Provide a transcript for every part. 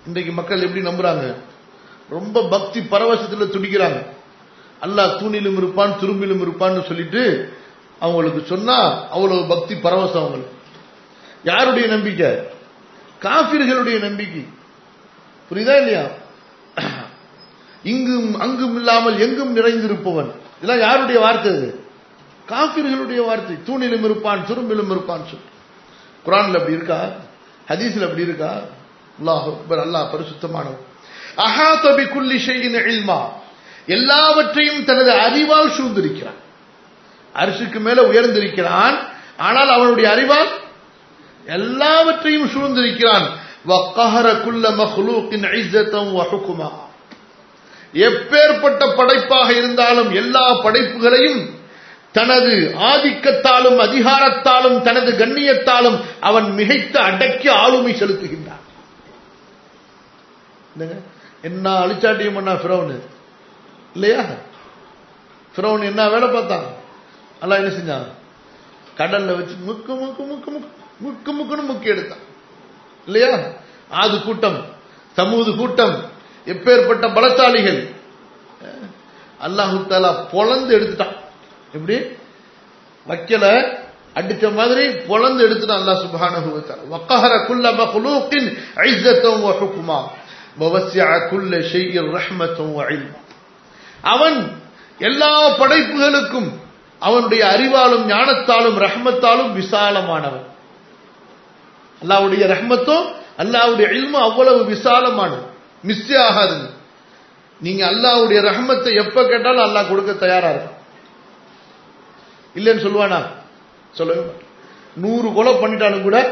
இன்றைக்கு மக்கள் எப்படி நம்புறாங்க ரொம்ப பக்தி பரவசத்துல துடிக்கிறாங்க அல்லாஹ் தூணிலும் இருப்பான் துரும்பிலும் இருப்பான்னு சொல்லிட்டு அவங்களுக்கு சொன்னா அவ்வளவு பக்தி பரவசம் அவங்களுக்கு யாருடைய நம்பிக்கை காபிர்களுடைய நம்பிக்கை புரியுதா இல்லையா இங்கும் அங்கும் இல்லாமல் எங்கும் நிறைந்திருப்பவன் இதெல்லாம் யாருடைய வார்த்தை இது காபிர்களுடைய வார்த்தை தூணிலும் இருப்பான் துரும்பிலும் இருப்பான் சொல்லி குரான்ல அப்படி இருக்கா ஹதீஸ்ல அப்படி இருக்கா அல்லாஹ் அக்பர் அல்லாஹ் பரிசுத்தமானவன் அஹாத பிகுல்லி ஷைஇன் இல்மா எல்லாவற்றையும் தனது அறிவால் சூழ்ந்திருக்கிறான் அரிசுக்கு மேல உயர்ந்திருக்கிறான் ஆனால் அவனுடைய அறிவால் எல்லாவற்றையும் சூழ்ந்திருக்கிறான் வக்கஹர குல்ல மஹ்லூக்கின் ஐஸத்தம் வஹுக்குமா எப்பேற்பட்ட படைப்பாக இருந்தாலும் எல்லா படைப்புகளையும் தனது ஆதிக்கத்தாலும் அதிகாரத்தாலும் தனது கண்ணியத்தாலும் அவன் மிகைத்து அடக்கி ஆளுமை செலுத்துகின்றான் என்னங்க? என்ன அழிச்சாட்டியம் பண்ணா ஃபிரௌனு இல்லையா ஃபிரௌன் என்ன வேலை பார்த்தான் அல்லாஹ் என்ன செஞ்சான் கடல்ல வச்சு முக்கு முக்கு முக்கு முக்கு முக்கு முக்குன்னு முக்கி எடுத்தான் இல்லையா ஆது கூட்டம் சமூது கூட்டம் எப்பேற்பட்ட பலசாலிகள் அல்லாஹு தாலா பொழந்து எடுத்துட்டான் எப்படி வைக்கல அடிச்ச மாதிரி பொழந்து எடுத்துட்டான் அல்லாஹ் சுப்ஹானஹு வ தஆலா வக்கஹர குல்ல மக்லூக்கின் இஸ்ஸத்தன் வ ஹுக்மா வவஸ்ஸஅ குல்ல ஷைஇன் ரஹ்மத்தன் வ இல்மா அவன் எல்லா படைப்புகளுக்கும் அவனுடைய அறிவாலும் ஞானத்தாலும் ரஹ்மத்தாலும் விசாலமானவன் அல்லாவுடைய ரஹ்மத்தும் அல்லாவுடைய இல்மும் அவ்வளவு விசாலமானது மிஸ்ஸே ஆகாதுங்க நீங்க அல்லாவுடைய ரஹ்மத்தை எப்ப கேட்டாலும் அல்லாஹ் கொடுக்க தயாரா இருக்கும் இல்லைன்னு சொல்லுவானா சொல்லவே மாட்டான். நூறு கொலை பண்ணிட்டாலும் கூட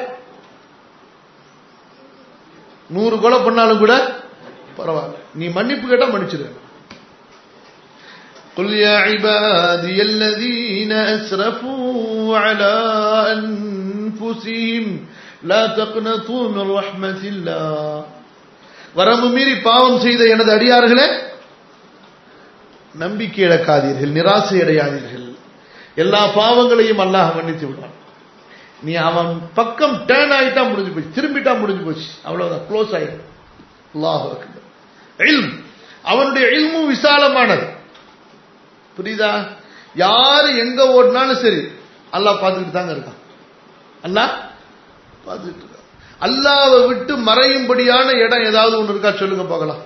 நூறு கொலை பண்ணாலும் கூட பரவாயில்ல நீ மன்னிப்பு கேட்டா மன்னிச்சிரு قل يا عبادي الذين أسرفوا على أنفسهم لا تقنطوا من رحمة الله வரம்பு மீறி பாவம் செய்த எனது அடியார்களே நம்பிக்கை இழக்காதீர்கள் நிராசை அடையாதீர்கள் எல்லா பாவங்களையும் அல்லாஹ் மன்னித்து விடுவான் நீ அவன் பக்கம் டேர்ன் ஆயிட்டா முடிஞ்சு போச்சு திரும்பிட்டா முடிஞ்சு போச்சு அவ்வளவுதான் க்ளோஸ் ஆயிடும் அல்லாஹ் இல்ம் அவனுடைய இல்மும் விசாலமானது புரியுதா யாரு எங்க ஓடினாலும் சரி அல்லாஹ் பார்த்துக்கிட்டு தாங்க இருக்கான் அல்லாஹ் பார்த்துக்கிட்டு இருக்கான் அல்லாவை விட்டு மறையும்படியான இடம் ஏதாவது ஒன்று இருக்கா சொல்லுங்க பார்க்கலாம்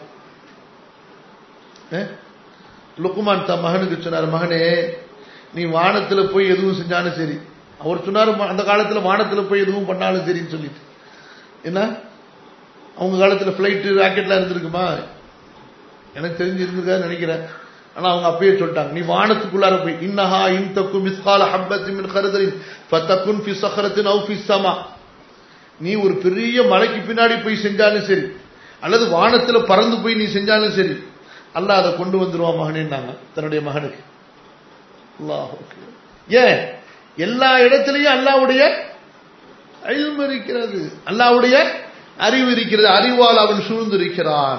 அஹ்? லுக்குமான் தன் மகனுக்கு சொன்னார் மகனே நீ வானத்துல போய் எதுவும் செஞ்சாலும் சரி அவர் சொன்னார் "ம- அந்த காலத்துல வானத்துல போய் எதுவும் பண்ணாலும் சரின்னு சொல்லிட்டு என்ன அவங்க காலத்துல பிளைட்டு ராக்கெட்லாம் இருந்திருக்குமா எனக்கு தெரிஞ்சு இருந்திருக்கான்னு நினைக்கிறேன் ஆனா அவங்க அப்பயே சொல்லிட்டாங்க நீ வானத்துக்குள்ளார போய் இன்னஹா இன் தக்கு மிஸ்கால ஹப்பத்தின் மின் கருதலின் ஃபத்தக்குன் ஃபி சஹரத்தின் அவு ஃபி ஸமா நீ ஒரு பெரிய மலைக்கு பின்னாடி போய் செஞ்சாலும் சரி அல்லது வானத்துல பறந்து போய் நீ செஞ்சாலும் சரி அல்லாஹ் அதை கொண்டு வந்துருவான் மகனேன்னாங்க தன்னுடைய மகனுக்கு அல்லாஹ் ஏன் எல்லா இடத்திலையும் அல்லாஹ்வுடைய அழிவு இருக்கிறது அல்லாஹ்வுடைய அறிவு இருக்கிறது அறிவால் அவன் சூழ்ந்திருக்கிறான்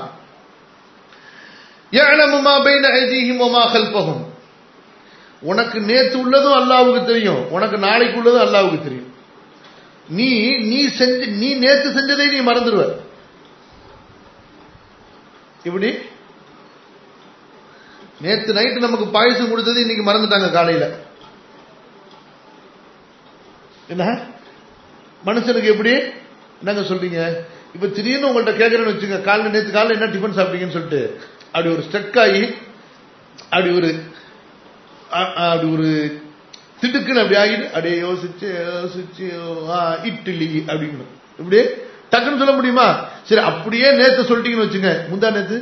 يعلم ما بين ايديهم وما خلفهم உனக்கு நேத்து உள்ளதும் அல்லாஹ்வுக்கு தெரியும் உனக்கு நாளைக்கு உள்ளதும் அல்லாஹ்வுக்கு தெரியும் நீ நீ செஞ்ச நீ நேத்து செஞ்சதை நீ மறந்துடுவ இப்படி நேத்து நைட்டு நமக்கு பாயசம் கொடுத்தது இன்னைக்கு மறந்துட்டாங்க காலையில என்ன மனுஷனுக்கு எப்படி என்னங்க சொல்றீங்க இப்ப திடீர்னு உங்கள்ட்ட கேட்கறேன்னு வச்சுங்க காலைல நேத்து காலைல என்ன டிஃபன் சாப்பிட்டீங்கன்னு சொல்லிட்டு அப்படி ஒரு ஸ்டக் ஆகி அப்படி ஒரு அ- அப்படி ஒரு திடுக்குன்னு அப்படி ஆகிட்டு அப்படியே யோசிச்சு யோசிச்சு ஆ, இட்லி அப்படிங்கணும் இப்படி டக்குன்னு சொல்ல முடியுமா சரி அப்படியே நேத்து சொல்லிட்டீங்கன்னு வச்சுங்க முந்தா நேத்து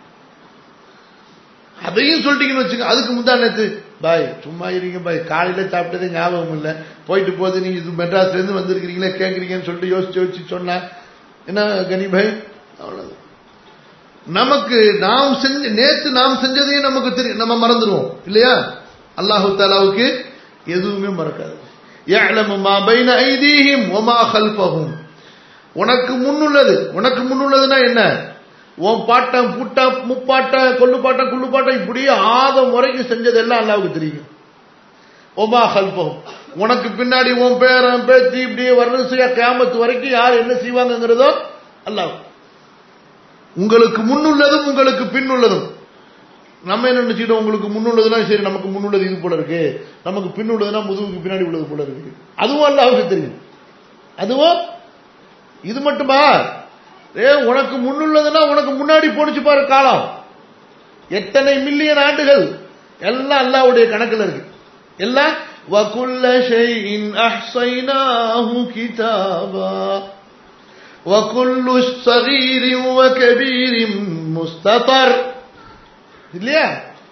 அதையும் சொல்லிட்டீங்கன்னு வச்சுங்க அதுக்கு முந்தா நேத்து பாய் சும்மா இருங்க பாய் காலையில சாப்பிட்டதே ஞாபகம் இல்ல போயிட்டு போகுது நீங்க இது மெட்ராஸ்ல இருந்து வந்திருக்கிறீங்களே கேக்குறீங்கன்னு சொல்லிட்டு யோசிச்சு யோசிச்சு சொன்னா என்ன கனி பாய் அவ்வளவு நமக்கு நாம் செஞ்ச நேத்து நாம் செஞ்சதையும் நமக்கு தெரியும் நம்ம மறந்துடுவோம் இல்லையா அல்லாஹு தாலாவுக்கு எதுவுமே மறக்காது يعلم ما بين ايديهم وما خلفهم உனக்கு முன்னுள்ளது உனக்கு முன்னுள்ளதுன்னா என்ன உன் பாட்டம் பூட்டா முப்பாட்ட கொல்லுப்பாட்ட குள்ளுப்பாட்ட இப்படி ஆதம் வரைக்கும் செஞ்சதெல்லாம் அல்லாவுக்கு தெரியும் ஒமா ஹல்பம் உனக்கு பின்னாடி உன் பேரன் பேச்சு இப்படியே வரிசையா கியாமத்து வரைக்கும் யார் என்ன செய்வாங்கங்கிறதோ அல்லாஹ் உங்களுக்கு முன்னுள்ளதும் உங்களுக்கு பின்னுள்ளதும் நம்ம என்ன நினைச்சுக்கிட்டோம் உங்களுக்கு முன்னுள்ளதுனா சரி நமக்கு முன்னுள்ளது இது போல இருக்கு நமக்கு பின்னுள்ளதுனா முதுகுக்கு பின்னாடி உள்ளது போல இருக்கு அதுவும் அல்லாஹ்வுக்கு தெரியும் அதுவும் இது மட்டுமா ஏ உனக்கு முன்னுள்ளதுன்னா உனக்கு முன்னாடி போனுச்சு பாரு காலம் எத்தனை மில்லியன் ஆண்டுகள் எல்லாம் அல்லாஹ்வுடைய கணக்குல இருக்கு எல்லாம் وَكُلَّ شَيْءٍ أَحْصَيْنَاهُ كِتَابًا وَكُلُّ صَغِيرٍ وَكَبِيرٍ مُسْتَطَرٍ இல்லையா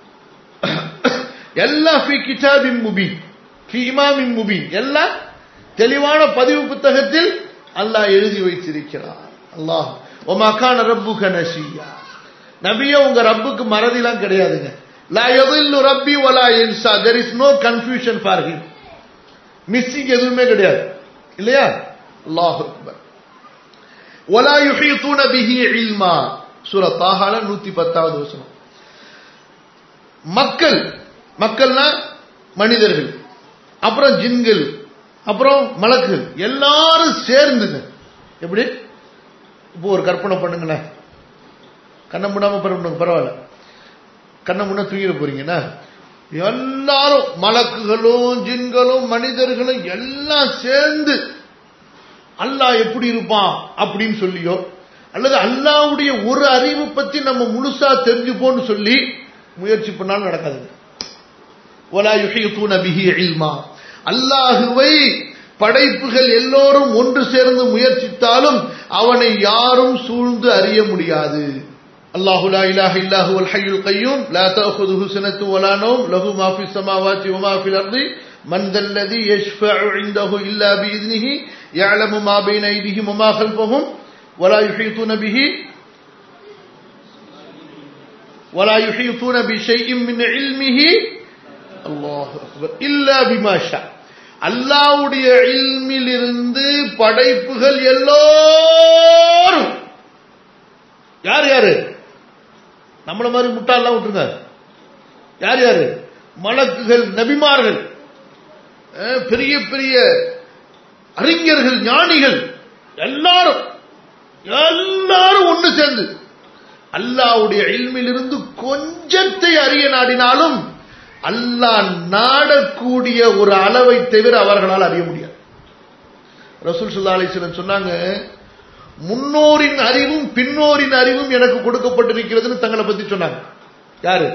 எல்லாம் ஃபி கிதாபின் முபீன் ஃபி இமாமின் முபீன் எல்லாம் தெளிவான பதிவு புத்தகத்தில் அல்லாஹ் எழுதி வைத்திருக்கிறார் அல்லாஹ் ஒமா கான ரப்புக நசியா நபியே உங்க ரப்புக்கு மறதிலாம் கிடையாதுங்க லா யதில்லு ரப்பி வலா யன்சா there is no confusion for him missing எதுவுமே கிடையாது இல்லையா அல்லாஹ் அக்பர் வலா யுஹீதுன பிஹி இல்மா சூரா தாஹால 110வது வசனம் மக்கள் மக்கள்னா மனிதர்கள் அப்புறம் ஜின்கள் அப்புறம் மலக்குகள் எல்லாரும் சேர்ந்துங்க எப்படி இப்போ ஒரு கற்பனை பண்ணுங்களேன் கண்ணை மூடாம பண்ணுங்க பரவாயில்ல கண்ணை முன்ன தூங்கிட போறீங்கன்னா எல்லாரும் மலக்குகளும் ஜின்களும் மனிதர்களும் எல்லாம் சேர்ந்து அல்லாஹ் எப்படி இருப்பான் அப்படின்னு சொல்லியோ அல்லது அல்லாவுடைய ஒரு அறிவு பத்தி நம்ம முழுசா தெரிஞ்சுப்போம்னு சொல்லி முயற்சி பண்ணாலும் நடக்காதுங்க ولا يحيطون به علما அல்லாஹுவை படைப்புகள் எல்லோரும் ஒன்று சேர்ந்து முயற்சித்தாலும் அவனை யாரும் சூழ்ந்து அறிய முடியாது அல்லாஹு லா இலாஹ இல்லா ஹுவல் ஹய்யுல் கய்யூம் லா தஅخذஹு ஸனத்து வலா நௌம் லஹு மா ஃபிஸ் ஸமாவாதி வ மா ஃபில் அர்தி من ذا الذي يشفع عنده إلا بإذنه يعلم ما بين أيديهم وما خلفهم ولا يحيطون به ولا يحيطون بشيء من علمه அல்லாஹ் இல்லா பிமாஷா அல்லாவுடைய இல்மிலிருந்து படைப்புகள் எல்லோரும் யார் யாரு நம்மள மாதிரி முட்டாள்லாம் விட்டுருங்க யார் யாரு மலக்குகள் நபிமார்கள் அஹ், பெரிய பெரிய அறிஞர்கள் ஞானிகள் எல்லாரும் எல்லாரும் ஒண்ணு சேர்ந்து அல்லாவுடைய இல்மிலிருந்து கொஞ்சத்தை அறிய நாடினாலும் அல்லாஹ் நாடக்கூடிய ஒரு அளவை தவிர அவர்களால் அறிய முடியாது ரசூல் சுல்லா அலிஸ்வரன் சொன்னாங்க முன்னோரின் அறிவும் பின்னோரின் அறிவும் எனக்கு கொடுக்கப்பட்டிருக்கிறதுன்னு தங்களை பத்தி சொன்னாங்க யாரு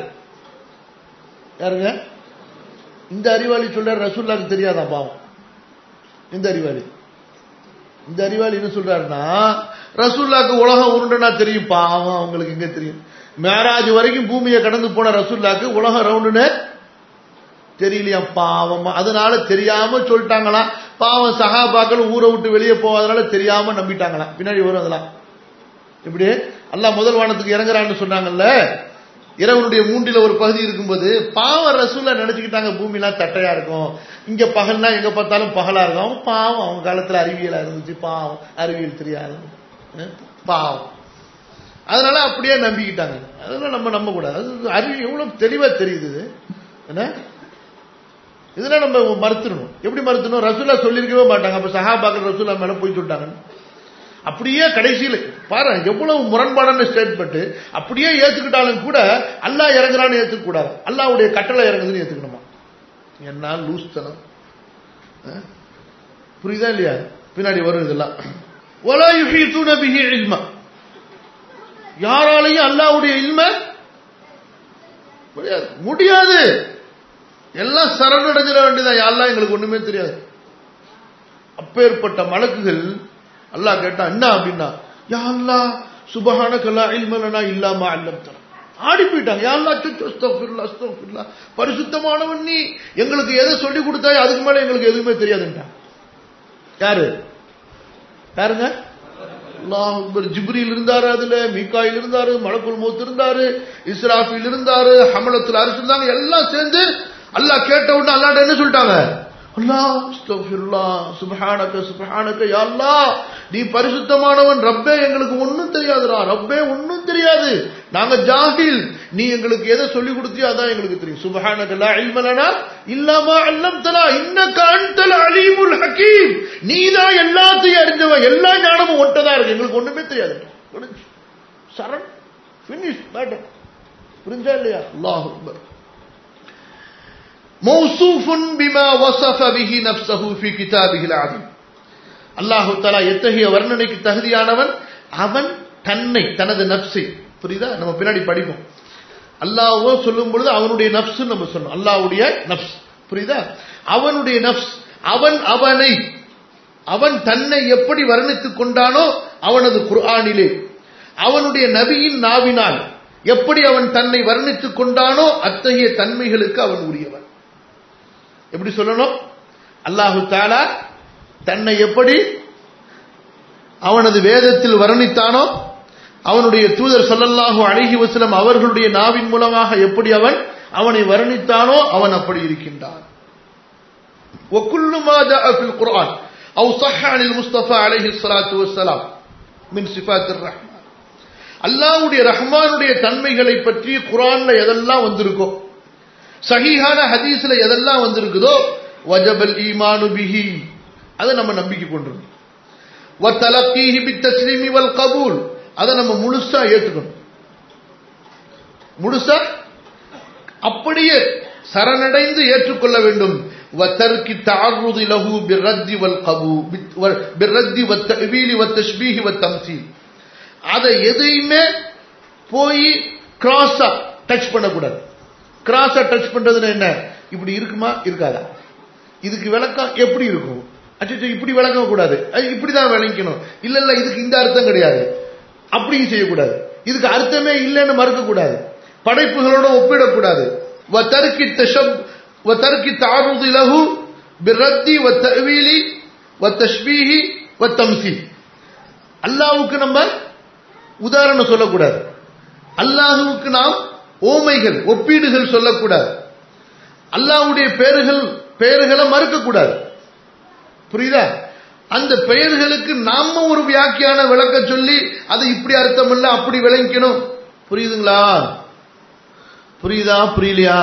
யாருங்க இந்த அறிவாளி சொல்ற ரசூல்லாக்கு தெரியாதான் பாவம் இந்த அறிவாளி இந்த அறிவாளி என்ன சொல்றாருன்னா ரசூல்லாக்கு உலகம் உருண்டனா தெரியும் பாவம் அவங்களுக்கு எங்க தெரியும் மேராஜ் வரைக்கும் பூமியை கடந்து போன ரசூல்லாக்கு உலகம் ரவுண்டுன்னு தெரியலையா பாவம் அதனால தெரியாம சொல்லிட்டாங்களாம் பாவம் சகாபாக்கள் ஊரை விட்டு வெளியே போவாதனால தெரியாம நம்பிட்டாங்களாம் பின்னாடி வரும் அதெல்லாம் இப்படி அல்லாஹ் முதல் வானத்துக்கு இறங்குறான்னு சொன்னாங்கல்ல இரவனுடைய மூன்றில ஒரு பகுதி இருக்கும்போது பாவம் ரசூலா நினைச்சுக்கிட்டாங்க பூமிலாம் தட்டையா இருக்கும் இங்க பகல்னா எங்க பார்த்தாலும் பகலா இருக்கும் அவங்க பாவம் அவங்க காலத்துல அறிவியலா இருந்துச்சு பாவம் அறிவியல் தெரியாது அஹ் பாவம் அதனால அப்படியே நம்பிக்கிட்டாங்க அதெல்லாம் நம்ம நம்ப கூடாது அது அறிவு எவ்வளவு தெளிவா தெரியுது இது. என்ன இதெல்லாம் நம்ம மறுத்துடணும் எப்படி மறுத்தணும் ரசூலா சொல்லியிருக்கவே மாட்டாங்க அப்ப சஹாபாக்கள் ரசூலா மேல போய் சொல்லிட்டாங்க அப்படியே கடைசியில் பாரு எவ்வளவு முரண்பாடான ஸ்டேட்மெண்ட் அப்படியே ஏத்துக்கிட்டாலும் கூட அல்லாஹ் இறங்குறான்னு ஏத்துக்க கூடாது அல்லாஹ்வுடைய கட்டளை இறங்குதுன்னு ஏத்துக்கணுமா என்ன லூஸ்தனம் அஹ்? புரியுதா இல்லையா பின்னாடி வரும் இதெல்லாம் ولا يحيطون به علما யாராலையும் அல்லாஹ்வுடைய இல்ம முடியாது முடியாது எல்லாம் சரணடைஞ்சிட வேண்டியதான் யாரெல்லாம் எங்களுக்கு ஒண்ணுமே தெரியாது அப்பேற்பட்ட மலக்குகள் அல்லாஹ் கேட்டா என்ன அப்படின்னா யா அல்லாஹ் சுபஹான கல்லா இல்மலனா இல்லாம அல்லம் தர ஆடி போயிட்டாங்க யா அல்லாஹ் அச்சச்சோ, அஸ்தக்ஃபிருல்லாஹ், அஸ்தக்ஃபிருல்லாஹ். பரிசுத்தமானவன் நீ எங்களுக்கு எதை சொல்லி கொடுத்தாய் அதுக்கு மேல எங்களுக்கு எதுவுமே தெரியாதுன்ட்டான் யாரு யாருங்க அல்லாஹ் அக்பர். ஜிப்ரீல் இருந்தாரு அதுல மீகாயில் இருந்தாரு மலக்குல் மௌத் இருந்தாரு இஸ்ராஃபில் இருந்தாரு ஹமலத்துல அரசு இருந்தாங்க எல்லாம் சேர்ந்து அல்லாஹ் கேட்ட உடனே அல்லாட்ட என்ன சொல்லிட்டாங்க அல்லாஹ் அஸ்தக்ஃபிருல்லாஹ் சுப்ஹானக சுப்ஹானக யா அல்லாஹ் நீ பரிசுத்தமானவன் ரப்பே எங்களுக்கு ஒண்ணும் தெரியாதுடா ரப்பே ஒண்ணும் தெரியாது நாங்க ஜாஹில் நீ எங்களுக்கு எதை சொல்லி கொடுத்தியோ அதான் எங்களுக்கு தெரியும் சுப்ஹானக லா இல்ம லனா இல்லா மா அல்லம்தனா இன்னக அன்தல் அலீமுல் ஹகீம் நீதான் எல்லாத்தையும் அறிஞ்சவன் எல்லா ஞானமும் ஒட்டதா இருக்கு எங்களுக்கு ஒண்ணுமே தெரியாது முடிஞ்சு. சரண் ஃபினிஷ் மேட்டர் புரிஞ்சா இல்லையா அல்லாஹ் அக்பர் மௌசூஃபுன் பிமா வஸஃப பிஹி நஃப்ஸஹு ஃபீ கிதாபிஹில் அஸீம் அல்லாஹ் தஆலா எத்தகைய வர்ணனைக்கு தகுதியானவன் அவன் தன்னை தனது நப்சை புரியுதா நம்ம பின்னாடி படிப்போம் அல்லாஹ்வோ சொல்லும் பொழுது அவனுடைய நப்ஸ் நம்ம சொன்னோம் அல்லாஹ்வுடைய நப்ஸ் புரியுதா அவனுடைய நப்ஸ் அவன் அவனை அவன் தன்னை எப்படி வர்ணித்துக் கொண்டானோ அவனது குர்ஆனிலே அவனுடைய நபியின் நாவினால் எப்படி அவன் தன்னை வர்ணித்துக் கொண்டானோ அத்தகைய தன்மைகளுக்கு அவன் உரியவன் எப்படி சொல்லணும் அல்லாஹு தாலா தன்னை எப்படி அவனது வேதத்தில் வர்ணித்தானோ அவனுடைய தூதர் ஸல்லல்லாஹு அலைஹி வஸல்லம் அவர்களுடைய நாவின் மூலமாக எப்படி அவன் அவனை வர்ணித்தானோ அவன் அப்படி இருக்கின்றான் وكل ما جاء في القرآن أو صح عن المصطفى عليه الصلاة والسلام من صفات الرحمن அல்லாஹ்வுடைய ரஹ்மானுடைய தன்மைகளை பற்றி குர்ஆன்ல எதெல்லாம் வந்திருக்கோ சஹீஹான ஹதீஸ்ல எதெல்லாம் வந்திருக்குதோ வஜபல் ஈமானு பிஹி அதை நம்ம நம்பிக்கை கொண்டிருக்கோம் வத்தலக்கீஹி பித்தஸ்லீமி வல் கபூல் அதை நம்ம முழுசா ஏத்துக்கணும் முழுசா அப்படியே சரணடைந்து ஏற்றுக்கொள்ள வேண்டும் وترك التعرض له بالرد والقبول بالرد والتأويل والتشبيه والتمثيل அதை எதையுமே போய் கிராஸா டச் பண்ணக்கூடாது கிராஸா டச் பண்றதுன்னா என்ன இப்படி இருக்குமா இருக்காதா இதுக்கு விளக்கம் எப்படி இருக்கும் அச்சோ இப்படி விளக்க கூடாது அது இப்படிதான் விளக்கணும் இல்ல இல்ல இதுக்கு இந்த அர்த்தம் கிடையாது அப்படியும் செய்யக்கூடாது இதுக்கு அர்த்தமே இல்லைன்னு மறுக்க கூடாது படைப்புகளோட ஒப்பிடக்கூடாது வத்தர்க்கி தஷப் வத்தர்க்கி தாருது லஹு பிரத்தி வத்தவீலி வத்தஷ்பீஹி வத்தம்சி அல்லாவுக்கு நம்ம உதாரணம் சொல்லக்கூடாது அல்லாஹுவுக்கு நாம் ஓமைகள் ஒப்பீடுகள் சொல்லக்கூடாது அல்லாஹ்வுடைய பெயர்கள் பெயர்களை மறுக்கக்கூடாது புரியுதா அந்த பெயர்களுக்கு நாம ஒரு வியாக்கியான விளக்க சொல்லி அது இப்படி அர்த்தம் இல்ல அப்படி விளங்கிக்கணும் புரியுதுங்களா புரியுதா புரியலையா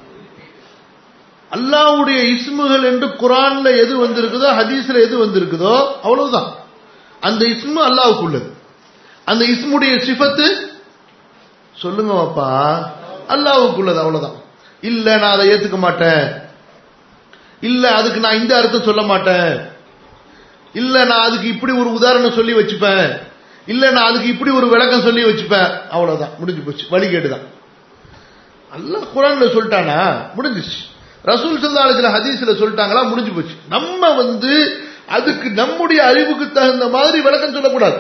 அல்லாஹ்வுடைய இஸ்முகள் என்று குரான்ல எது வந்திருக்குதோ ஹதீஸ்ல எது வந்திருக்குதோ அவ்வளவுதான் அந்த இஸ்மு அல்லாஹ்வுக்குள்ளது அந்த இஸ்முடைய சிஃபத்து சொல்லுங்க அப்பா அல்லாஹ்வுக்குள்ளது அவ்வளவுதான் இல்ல நான் அதை ஏத்துக்க மாட்டேன் இல்ல அதுக்கு நான் இந்த அர்த்தம் சொல்ல மாட்டேன் இல்ல நான் அதுக்கு இப்படி ஒரு உதாரணம் சொல்லி வச்சுப்பேன் இல்ல நான் அதுக்கு இப்படி ஒரு விளக்கம் சொல்லி வச்சுப்பேன் அவ்வளவுதான் முடிஞ்சு போச்சு வழிகேடுதான் அல்லாஹ் குரான்ல சொல்லிட்டானா முடிஞ்சிச்சு ரசூல் சல்லாஹ் ஹதீஸ்ல சொல்லிட்டாங்களா முடிஞ்சு போச்சு நம்ம வந்து அதுக்கு நம்முடைய அறிவுக்கு தகுந்த மாதிரி விளக்கம் சொல்லக்கூடாது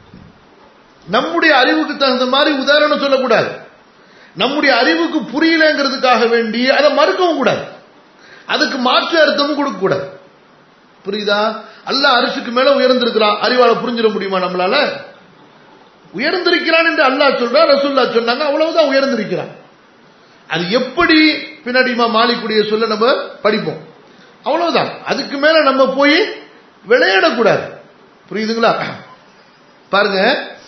நம்முடைய அறிவுக்கு தகுந்த மாதிரி உதாரணம் சொல்லக்கூடாது நம்முடைய அறிவுக்கு புரியலங்கிறதுக்காக வேண்டி அதை மறுக்கவும் கூடாது அதுக்கு மாற்று அர்த்தமும் கொடுக்க கூடாது புரியுதா அல்லாஹ் அரிசுக்கு மேல உயர்ந்திருக்கிறான் அறிவால புரிஞ்சிட முடியுமா நம்மளால உயர்ந்திருக்கிறான் என்று அல்லாஹ் சொல்றா ரசூல்லா சொன்னாங்க அவ்வளவுதான் உயர்ந்திருக்கிறான் அது எப்படி பின்னாடி மாலிக்குடைய சொல்ல நம்ம படிப்போம் அவ்வளவுதான் அதுக்கு மேல நம்ம போய் விளையாடக்கூடாது புரியுதுங்களா பாருங்க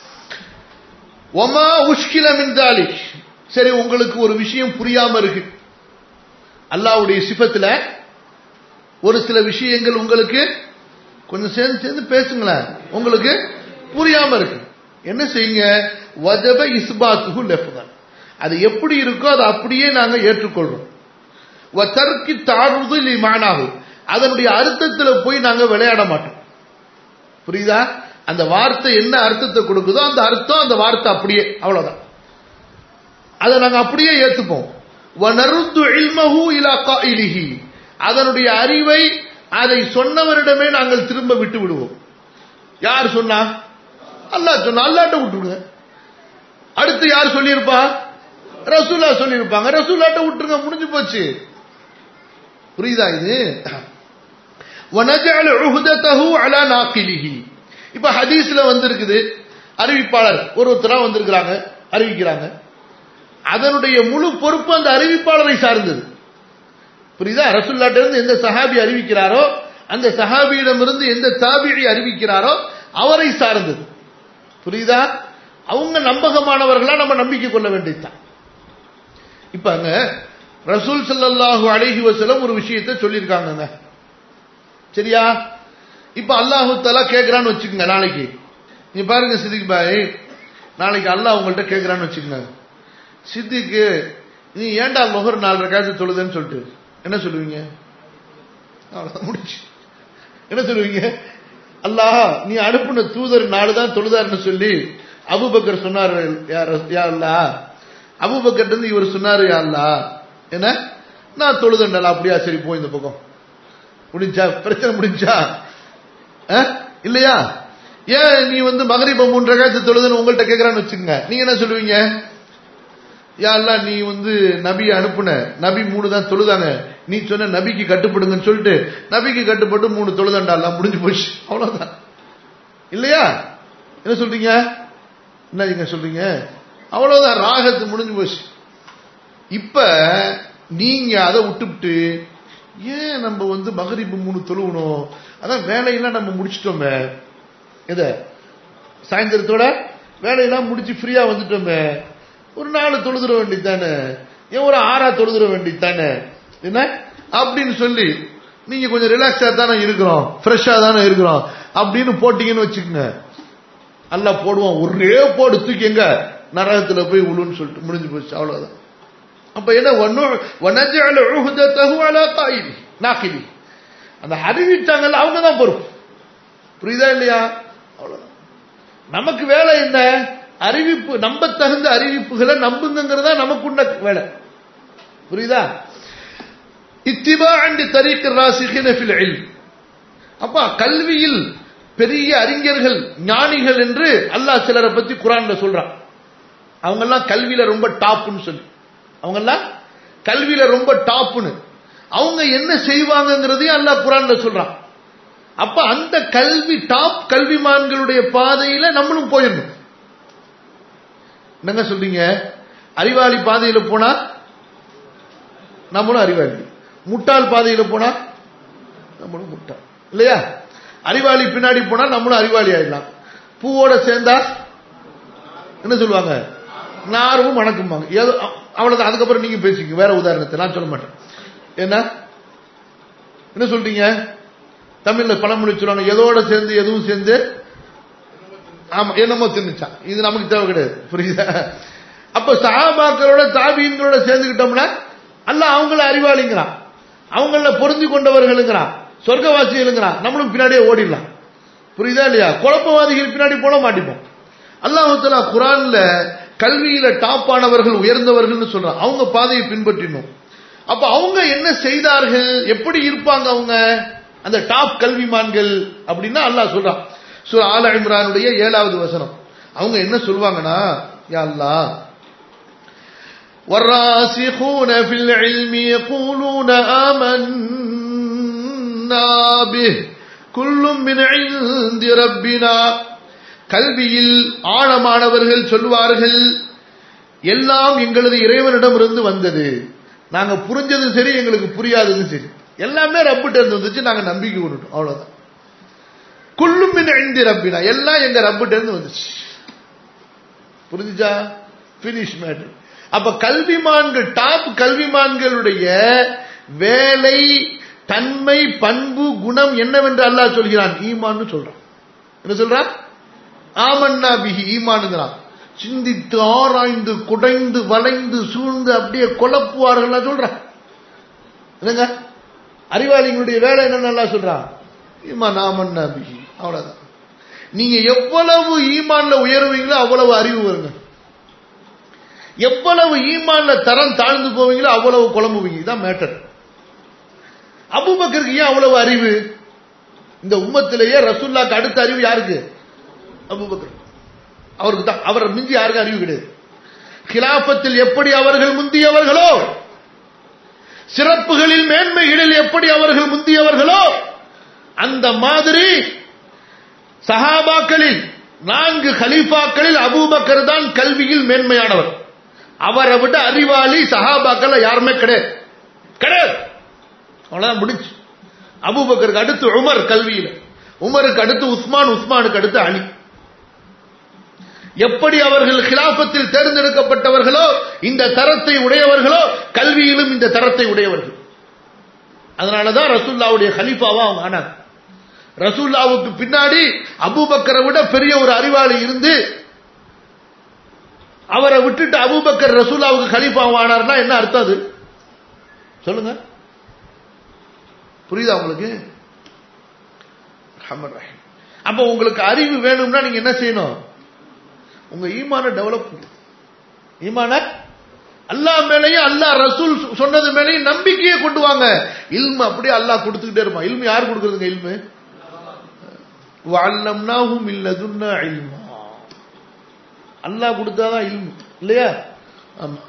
ஒமா உஷ்கில மின்தாலி சரி உங்களுக்கு ஒரு விஷயம் புரியாம இருக்கு அல்லாவுடைய சிபத்துல ஒரு சில விஷயங்கள் உங்களுக்கு கொஞ்சம் சேர்ந்து சேர்ந்து பேசுங்களேன் உங்களுக்கு புரியாம இருக்கு என்ன செய்யுங்க வஜப இஸ்பாத்துகு லெஃப்தான் அது எப்படி இருக்கோ அதை அப்படியே நாங்க ஏற்றுக்கொள்றோம் தர்க்கி தாருது மானாகும் அதனுடைய அர்த்தத்துல போய் நாங்க விளையாட மாட்டோம் புரியுதா அந்த வார்த்தை என்ன அர்த்தத்தை கொடுக்குதோ அந்த அர்த்தம் அந்த வார்த்தை அப்படியே அவ்வளவுதான் அதை நாங்க அப்படியே ஏத்துப்போம் வனருத்து இல்மஹு இலா காயிலிஹி அதனுடைய அறிவை அதை சொன்னவரிடமே நாங்கள் திரும்ப விட்டு விடுவோம் யார் சொன்னா அல்லாஹ் சொன்னா அல்லாட்ட விட்டுருங்க அடுத்து யார் சொல்லியிருப்பா ரசூல்லா சொல்லியிருப்பாங்க ரசூல்லாட்ட விட்டுருங்க முடிஞ்சு போச்சு புரியுதா இது வனஜஅல் உஹ்ததஹு அலா நாக்கிலிஹி இப்ப ஹதீஸ்ல வந்திருக்குது அறிவிப்பாளர் ஒருத்தரா வந்திருக்கிறாங்க அறிவிக்கிறாங்க அதனுடைய முழு பொறுப்பு அந்த அறிவிப்பாளரை சார்ந்தது புரியுதா ரசுல்லாட்ட இருந்து எந்த சஹாபி அறிவிக்கிறாரோ அந்த சஹாபியிடமிருந்து எந்த தாபிழி அறிவிக்கிறாரோ அவரை சார்ந்தது புரியுதா அவங்க நம்பகமானவர்களா நம்ம நம்பிக்கை கொள்ள வேண்டியதுதான் இப்ப அங்க ரசூல் சல்லாஹு அழகி வசலம் ஒரு விஷயத்தை சொல்லியிருக்காங்க சரியா இப்ப அல்லாஹு தலா கேட்கிறான்னு வச்சுக்கோங்க நாளைக்கு நீ பாருங்க சிதிக் பாய் நாளைக்கு அல்லாஹ் உங்கள்கிட்ட கேட்கிறான்னு வச்சுக்கோங்க சித்திக்கு நீ ஏன்டா லொஹர் நாலு ரக்காயத்து தொழுதுன்னு சொல்லிட்டு என்ன சொல்லுவீங்க அவ்வளவுதான் முடிச்சு என்ன சொல்லுவீங்க அல்லாஹ் நீ அனுப்புன தூதர் நாலு தான் தொழுதாருன்னு சொல்லி அபுபக்கர் சொன்னார் யா அல்லா அபுபக்கர் இருந்து இவர் சொன்னாரு யா அல்லா என்ன நான் தொழுதண்டல அப்படியா சரி போய் இந்த பக்கம் முடிஞ்சா பிரச்சனை முடிஞ்சா அஹ்? இல்லையா ஏன் நீ வந்து மகரிப மூன்று ரகாயத்து தொழுதுன்னு உங்கள்கிட்ட கேட்கறான்னு வச்சுக்கோங்க நீங்க என்ன சொல்லுவீங்க யா அல்லாஹ் நீ வந்து நபியை அனுப்புன நபி மூணு தான் தொழுதாங்க நீ சொன்ன நபிக்கு கட்டுப்படுங்கன்னு சொல்லிட்டு நபிக்கு கட்டுப்பட்டு மூணு தொழுதாண்டா எல்லாம் முடிஞ்சு போச்சு அவ்வளவுதான் இல்லையா என்ன சொல்றீங்க என்ன நீங்க சொல்றீங்க அவ்வளவுதான் ராகத்து முடிஞ்சு போச்சு இப்ப நீங்க அதை விட்டுவிட்டு ஏன் நம்ம வந்து மகரிப்பு மூணு தொழுவணும் அதான் வேலையெல்லாம் நம்ம முடிச்சிட்டோமே எத சாயந்தரத்தோட வேலையெல்லாம் முடிச்சு ஃப்ரீயா வந்துட்டோமே ஒரு நாலு தொழுதுற வேண்டியதானே ஏன் ஒரு ஆறா தொழுதுற வேண்டியதானே என்ன அப்படின்னு சொல்லி நீங்க கொஞ்சம் ரிலாக்ஸா தானே இருக்கிறோம் ஃப்ரெஷ்ஷா தானே இருக்கிறோம் அப்படின்னு போட்டீங்கன்னு வச்சுக்கோங்க அல்ல போடுவான் ஒரே போடு தூக்கி எங்க நரகத்துல போய் உழுன்னு சொல்லிட்டு முடிஞ்சு போச்சு அவ்வளவுதான் அப்ப என்ன வனஜால உஹுதத்தஹு அலா காயிலி நாக்கிலி அந்த அறிவிச்சாங்கல்ல அவங்க தான் பொறுப்பு புரியுதா இல்லையா அவ்வளவுதான் நமக்கு வேலை என்ன அறிவிப்பு நம்ப தகுந்த அறிவிப்புகளை நம்புங்கிறதா நமக்குண்ட வேலை புரியுதா இத்திபா அண்டி தரீக்கு ராசிகின ஃபில் இல்ம் அப்பா கல்வியில் பெரிய அறிஞர்கள் ஞானிகள் என்று அல்லாஹ் சிலரை பத்தி குரான்ல சொல்றான் அவங்கெல்லாம் கல்வியில ரொம்ப டாப்னு சொல்லி அவங்கெல்லாம் கல்வியில ரொம்ப டாப்னு அவங்க என்ன செய்வாங்கங்கிறதையும் அல்லாஹ் குரான்ல சொல்றான் அப்ப அந்த கல்வி டாப் கல்விமான்களுடைய பாதையில நம்மளும் போயிடணும் என்னங்க சொல்றீங்க அறிவாளி பாதையில போனா நம்மளும் அறிவாளி முட்டாள் பாதையில போனா நம்மளும் முட்டாள் இல்லையா அறிவாளி பின்னாடி போனா நம்மளும் அறிவாளி ஆயிடலாம் பூவோட சேர்ந்தா என்ன சொல்லுவாங்க நாரும் வணக்கம்பாங்க ஏதோ அவ்வளவுதான் அதுக்கப்புறம் நீங்க பேசிக்க வேற உதாரணத்தை நான் சொல்ல மாட்டேன் என்ன என்ன சொல்றீங்க தமிழ்ல பழமொழி சொல்லுவாங்க எதோட சேர்ந்து எதுவும் சேர்ந்து ஆமா என்னமோ தின்னுச்சான் இது நமக்கு தேவை கிடையாது புரியுதா அப்ப சஹாபாக்களோட தாபீன்களோட சேர்ந்துக்கிட்டோம்னா அல்ல அவங்கள அறிவாளிங்கிறான் அவங்கள பொருந்தி கொண்டவர்களுங்கிறான் சொர்க்கவாசிகளுங்கிறான் நம்மளும் பின்னாடியே ஓடிடலாம் புரியுதா இல்லையா குழப்பவாதிகள் பின்னாடி போட மாட்டிப்போம் அல்லாஹலா குரான்ல கல்வியில டாப் ஆனவர்கள் உயர்ந்தவர்கள் சொல்றான் அவங்க பாதையை பின்பற்றினோம் அப்ப அவங்க என்ன செய்தார்கள் எப்படி இருப்பாங்க அவங்க அந்த டாப் கல்விமான்கள் அப்படின்னா அல்லாஹ் சொல்றான் சூரா ஆல இம்ரானுடைய ஏழாவது வசனம் அவங்க என்ன சொல்லுவாங்கன்னா யா அல்லாஹ் والراسخون في العلم يقولون آمنا به كل من عند ربنا கல்வியில் ஆழமானவர்கள் சொல்லுவார்கள் எல்லாம் எங்களது இறைவனிடமிருந்து வந்தது நாங்க புரிஞ்சதும் சரி எங்களுக்கு புரியாததும் சரி எல்லாமே ரப்பிட்ட இருந்து வந்துச்சு நாங்க நம்பிக்கை கொண்டுட்டோம் அவ்வளவுதான் குள்ளும் ஐந்து ரப்பினா எல்லாம் எங்க ரப்பிட்ட இருந்து வந்துச்சு புரிஞ்சுச்சா பினிஷ் மேட்டர் அப்ப கல்விமான்கள் டாப் கல்விமான்களுடைய வேலை தன்மை பண்பு குணம் என்னவென்று அல்லாஹ் சொல்கிறான் ஈமான்னு சொல்றான் என்ன சொல்றான் ஆமன்னா பிஹி ஈமானுங்கிறான் சிந்தித்து ஆராய்ந்து குடைந்து வளைந்து சூழ்ந்து அப்படியே குழப்புவார்கள் சொல்றான் என்னங்க அறிவாளிகளுடைய வேலை என்ன நல்லா சொல்றான் ஈமான் ஆமன்னா பிஹி அவ்வளவுதான் நீங்க எவ்வளவு ஈமான்ல உயருவீங்களோ அவ்வளவு அறிவு வருங்க எவ்வளவு ஈமான்ல தரம் தாழ்ந்து போவீங்களோ அவ்வளவு குழம்புவீங்க இதான் மேட்டர் அபுபக்கருக்கு ஏன் அவ்வளவு அறிவு இந்த உம்மத்திலேயே ரசுல்லாக்கு அடுத்த அறிவு யாருக்கு அபுபக்கர் அவருக்கு தான் அவரை மிஞ்சி யாருக்கும் அறிவு கிடையாது கிலாபத்தில் எப்படி அவர்கள் முந்தியவர்களோ சிறப்புகளில் மேன்மைகளில் எப்படி அவர்கள் முந்தியவர்களோ அந்த மாதிரி சஹாபாக்களில் நான்கு கலீஃபாக்களில் அபூபக்கர் தான் கல்வியில் மேன்மையானவர் அவரை விட அறிவாளி சஹாபாக்கள் யாருமே கிடையாது கிடையாது அவ்வளவுதான் முடிச்சு அபூபக்கருக்கு அடுத்து உமர் கல்வியில் உமருக்கு அடுத்து உஸ்மான் உஸ்மானுக்கு அடுத்து அலி எப்படி அவர்கள் கிலாபத்தில் தேர்ந்தெடுக்கப்பட்டவர்களோ இந்த தரத்தை உடையவர்களோ கல்வியிலும் இந்த தரத்தை உடையவர்கள் அதனாலதான் ரசூல்லாவுடைய கலீஃபாவா அவங்க ஆனாங்க ரசூல்லாவுக்கு பின்னாடி அபூபக்கரை விட பெரிய ஒரு அறிவாளி இருந்து அவரை விட்டுட்டு அபூபக்கர் ரசூலாவுக்கு கலீஃபாவானார்னா என்ன அர்த்தம் அது சொல்லுங்க புரியுதா உங்களுக்கு ரஹ்மான் ரஹீம். அப்ப உங்களுக்கு அறிவு வேணும்னா நீங்க என்ன செய்யணும் உங்க ஈமான டெவலப் ஈமான அல்லாஹ் மேலேயும் அல்லாஹ் ரசூல் சொன்னது மேலேயும் நம்பிக்கையை கொண்டு வாங்க இல்மு அப்படியே அல்லாஹ் கொடுத்துக்கிட்டே இருப்பான் இல்மு யார் கொடுக்கறதுங்க இல்மு வஅல்லம்னாஹு மின் லதுன்னா இல்மா அல்லாஹ் கொடுத்தாதான் இல்மு இல்லையா ஆமா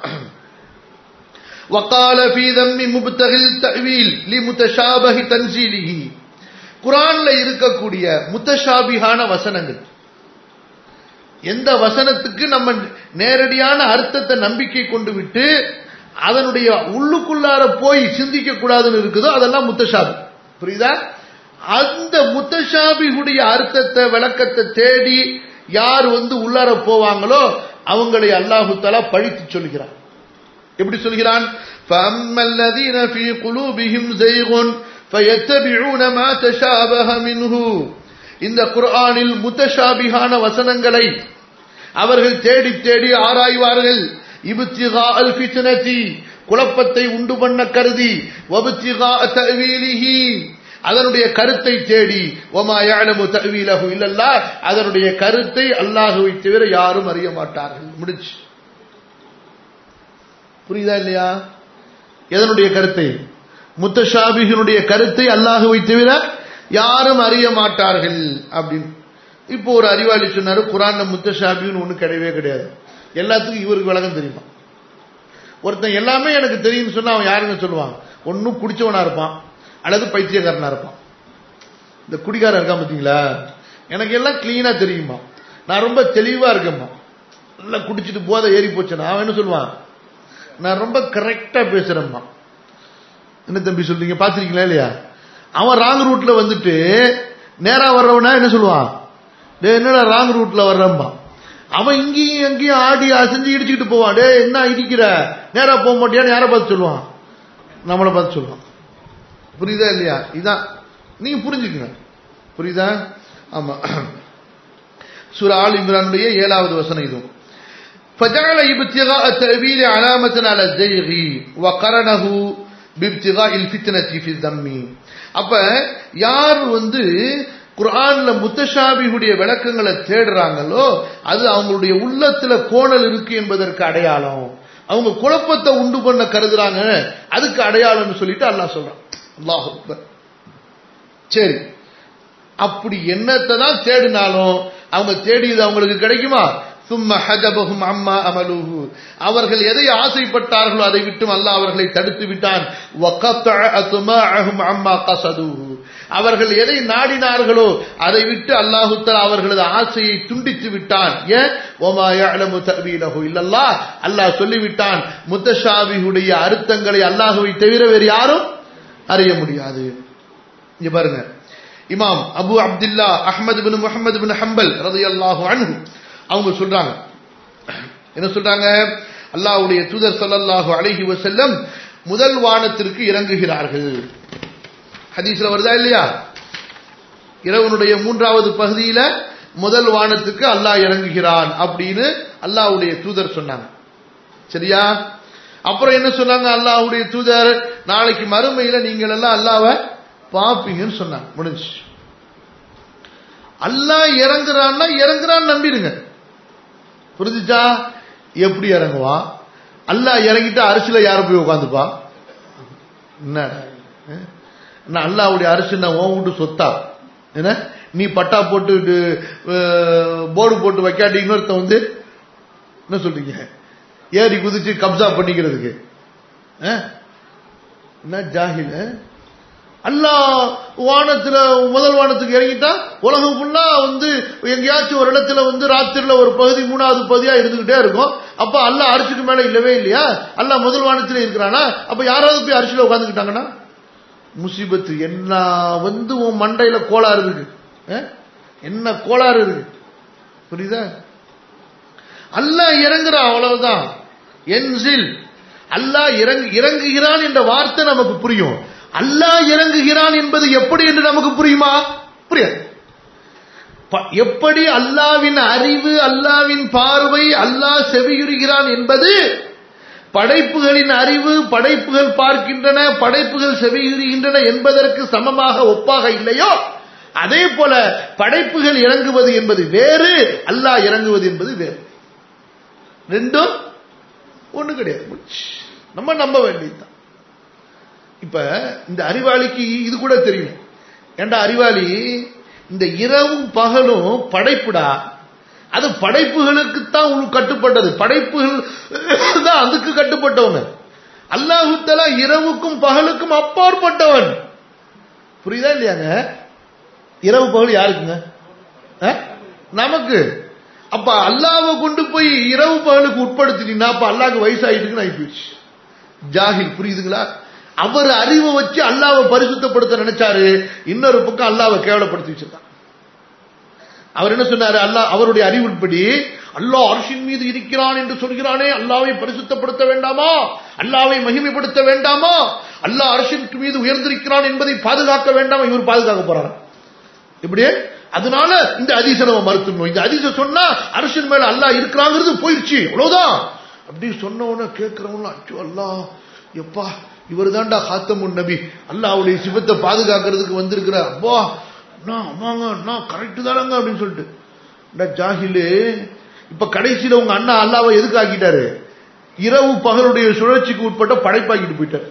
وقال في ذم مبتغي التأويل لمتشابه تنزيله குரான்ல இருக்கக்கூடிய முத்தஷாபிகான வசனங்கள் எந்த வசனத்துக்கு நம்ம நேரடியான அர்த்தத்தை நம்பிக்கை கொண்டு விட்டு அதனுடைய உள்ளுக்குள்ளார போய் சிந்திக்க கூடாதுன்னு இருக்குதோ அதெல்லாம் முத்தஷாபி புரியுதா அந்த முத்தஷாபிகுடைய அர்த்தத்தை விளக்கத்தை தேடி யார் வந்து உள்ளார போவாங்களோ அவங்களை அல்லாஹு தலா பழித்து சொல்கிறார் எப்படி சொல்கிறான் فَأَمَّا الَّذِينَ فِي قُلُوبِهِمْ زَيْغٌ فَيَتَّبِعُونَ مَا تَشَابَهَ مِنْهُ இந்த குர்ஆனில் முத்தஷாபிகான வசனங்களை அவர்கள் தேடி தேடி ஆராய்வார்கள் இபுத்திகா அல் ஃபித்னதி குழப்பத்தை உண்டு பண்ண கருதி வபுத்திகா தஅவீலிஹி அதனுடைய கருத்தை தேடி ஒமா யாழமு தஅவீலஹு இல்லல்லா அதனுடைய கருத்தை அல்லாஹுவை தவிர யாரும் அறிய மாட்டார்கள் முடிச்சு புரியுதா இல்லையா எதனுடைய கருத்தை முத்தஷாபிகளுடைய கருத்தை அல்லாஹுவை தவிர யாரும் அறிய மாட்டார்கள் அப்படின்னு இப்போ ஒரு அறிவாளி சொன்னாரு குரான்ல முத்தஷாபின்னு ஒண்ணு கிடையவே கிடையாது எல்லாத்துக்கும் இவருக்கு விளக்கம் தெரியுமா ஒருத்தன் எல்லாமே எனக்கு தெரியும்னு சொன்னா அவன் யாருன்னு சொல்லுவான் ஒன்னும் குடிச்சவனா இருப்பான் அல்லது பைத்தியக்காரனா இருப்பான் இந்த குடிகாரன் இருக்கான் பாத்தீங்களா எனக்கு எல்லாம் கிளீனா தெரியுமா நான் ரொம்ப தெளிவா இருக்கேம்மா நல்லா குடிச்சிட்டு போதை ஏறி போச்சுன்னா அவன் என்ன சொல்லுவான் நான் ரொம்ப கரெக்டா பேசுறேம்மா என்ன தம்பி சொல்றீங்க பாத்திருக்கீங்களா இல்லையா அவன் ராங் ரூட்ல வந்துட்டு நேரா வர்றவனா என்ன சொல்லுவான் டே என்னடா ராங் ரூட்ல வர்றம்பா அவன் இங்கேயும் எங்கேயும் ஆடி அசைஞ்சு இடிச்சுக்கிட்டு போவான் டே என்ன இடிக்கிற நேரா போக மாட்டியான்னு யாரை பார்த்து சொல்லுவான் நம்மளை பார்த்து சொல்லுவான் புரியுதா இல்லையா இதான் நீங்க புரிஞ்சுக்கங்க புரியுதா ஆமா சூரா ஆல் இம்ரானுடைய ஏழாவது வசனம் இதுவும் فجعل ابتغاء التأويل علامة على الزيغ وقرنه بابتغاء الفتنة في الذم அப்ப யார் வந்து குர்ஆன்ல முத்தஷாபிகுடைய விளக்கங்களை தேடுறாங்களோ அது அவங்களுடைய உள்ளத்துல கோணல் இருக்கு என்பதற்கு அடையாளம் அவங்க குழப்பத்தை உண்டு பண்ண கருதுறாங்க அதுக்கு அடையாளம்னு சொல்லிட்டு அல்லாஹ் சொல்றான் அல்லாஹ் அக்பர் சரி அப்படி என்னத்தை தான் தேடினாலும் அவங்க தேடியது அவங்களுக்கு கிடைக்குமா சும்ம ஹஜபஹும் அம்மா அமலுஹு அவர்கள் எதை ஆசைப்பட்டார்களோ அதை விட்டும் அல்லாஹ் அவர்களை தடுத்து விட்டான் வகத்தஅ அத்மாஅஹும் அம்மா கஸதுஹு அவர்கள் எதை நாடினார்களோ அதை விட்டு அல்லாஹு தஆலா அவர்களது ஆசையை துண்டித்து விட்டான் ஏன் வமா யஅலமு தஅவீலஹு இல்லல்லாஹ் அல்லாஹ் சொல்லிவிட்டான் முத்தஷாபிஹுடைய அர்த்தங்களை அல்லாஹ்வை தவிர வேறு யாரும் அறிய முடியாது இங்க பாருங்க இமாம் அபு அப்துல்லா அஹ்மது பின் முஹம்மது பின் ஹம்பல் ரலியல்லாஹு அன்ஹு அவங்க சொல்றாங்க என்ன சொல்றாங்க அல்லாஹ்வுடைய தூதர் ஸல்லல்லாஹு அலைஹி வஸல்லம் முதல் வானத்திற்கு இறங்குகிறார்கள் ஹதீஸ்ல வருதா இல்லையா இரவனுடைய மூன்றாவது பகுதியில முதல் வானத்துக்கு அல்லாஹ் இறங்குகிறான் அப்படின்னு அல்லாஹ்வுடைய தூதர் சொன்னாங்க சரியா அப்புறம் என்ன சொன்னாங்க அல்லாஹ்வுடைய தூதர் நாளைக்கு மறுமையில நீங்கள் எல்லாம் அல்லாஹ்வை பாப்பீங்கன்னு சொன்னாங்க முடிஞ்சு அல்லாஹ் இறங்குறான்னா இறங்குறான்னு நம்பிடுங்க புரிஞ்சுச்சா எப்படி இறங்குவான் அல்லாஹ் இறங்கிட்டு அரிசில யாரும் போய் உட்காந்துப்பா என்ன என்ன அல்லாவுடைய அரிசி நான் உன் வீட்டு சொத்தா என்ன நீ பட்டா போட்டு போர்டு போட்டு வைக்காட்டி இன்னொருத்த வந்து என்ன சொல்றீங்க ஏறி குதிச்சு கப்சா பண்ணிக்கிறதுக்கு என்ன ஜாகில் அல்லாஹ் வானத்துல முதல் வானத்துக்கு இறங்கிட்டா உலகம் ஃபுல்லா வந்து எங்கேயாச்சும் ஒரு இடத்துல வந்து ராத்திரில ஒரு பகுதி மூணாவது பகுதியா இருந்துகிட்டே இருக்கும் அப்ப அல்லாஹ் அரிசிக்கு மேல இல்லவே இல்லையா அல்லாஹ் முதல் வானத்துல இருக்கிறானா அப்ப யாராவது போய் அரிசியில உட்காந்துக்கிட்டாங்கன்னா முசிபத்து என்ன வந்து உன் மண்டையில கோளாறு இருக்கு என்ன கோளாறு இருக்கு புரியுதா அல்லாஹ் இறங்குறான் அவ்வளவுதான் என்சில் அல்லாஹ் இறங்கு இறங்குகிறான் என்ற வார்த்தை நமக்கு புரியும் அல்லாஹ் இறங்குகிறான் என்பது எப்படி என்று நமக்கு புரியுமா புரியாது ப- எப்படி அல்லாவின் அறிவு அல்லாவின் பார்வை அல்லாஹ் செவியுறுகிறான் என்பது படைப்புகளின் அறிவு படைப்புகள் பார்க்கின்றன படைப்புகள் செவியுறுகின்றன என்பதற்கு சமமாக ஒப்பாக இல்லையோ அதே போல படைப்புகள் இறங்குவது என்பது வேறு அல்லாஹ் இறங்குவது என்பது வேறு ரெண்டும் ஒண்ணு கிடையாது முடிச்சு. நம்ம நம்ப வேண்டியதுதான் இப்ப இந்த அறிவாளிக்கு இது கூட தெரியும் ஏண்டா அறிவாளி இந்த இரவும் பகலும் படைப்புடா அது படைப்புகளுக்குத்தான் உள் கட்டுப்பட்டது படைப்புகள் தான் அதுக்கு கட்டுப்பட்டவங்க அல்லாஹு தஆலா இரவுக்கும் பகலுக்கும் அப்பாற்பட்டவன் புரியுதா இல்லையாங்க இரவு பகல் யாருக்குங்க அஹ்? நமக்கு அப்ப அல்லாவை கொண்டு போய் இரவு பகலுக்கு உட்படுத்திட்டீங்கன்னா அப்ப அல்லாஹ்க்கு வயசாயிட்டுன்னு ஆகி போயிடுச்சு ஜாகில் புரியுதுங்களா அவர் அறிவை வச்சு அல்லாவை பரிசுத்தப்படுத்த நினைச்சாரு இன்னொரு பக்கம் அல்லாவை கேவலப்படுத்தி வச்சிருக்கான் அவர் என்ன சொன்னாரு அல்லாஹ் அவருடைய அறிவின்படி அல்லாஹ் அரிசின் மீது இருக்கிறான் என்று சொல்கிறானே அல்லாவை பரிசுத்தப்படுத்த வேண்டாமா அல்லாவை மகிமைப்படுத்த வேண்டாமா அல்லாஹ் அரிசின் மீது உயர்ந்திருக்கிறான் என்பதை பாதுகாக்க வேண்டாமா இவர் பாதுகாக்க போறாரு இப்படியே அதனால இந்த அதிச நம்ம மறுத்துடணும் இந்த அதிச சொன்னா அரசின் மேல அல்லாஹ் இருக்கிறாங்கிறது போயிடுச்சு அவ்வளவுதான் அப்படி சொன்ன உடனே கேட்கிறவங்க அச்சோ அல்லாஹ் எப்பா இவர் தான்டா ஹாத்தமுன் நபி அல்லாஹ்வுடைய சிவத்தை பாதுகாக்கிறதுக்கு வந்திருக்கிறார் அப்பா நான் ஆமாங்க நான் கரெக்ட் தானங்க அப்படின்னு சொல்லிட்டு இந்த ஜாகிலு இப்ப கடைசியில உங்க அண்ணா அல்லாவை எதுக்கு ஆக்கிட்டாரு இரவு பகலுடைய சுழற்சிக்கு உட்பட்ட படைப்பாக்கிட்டு போயிட்டார்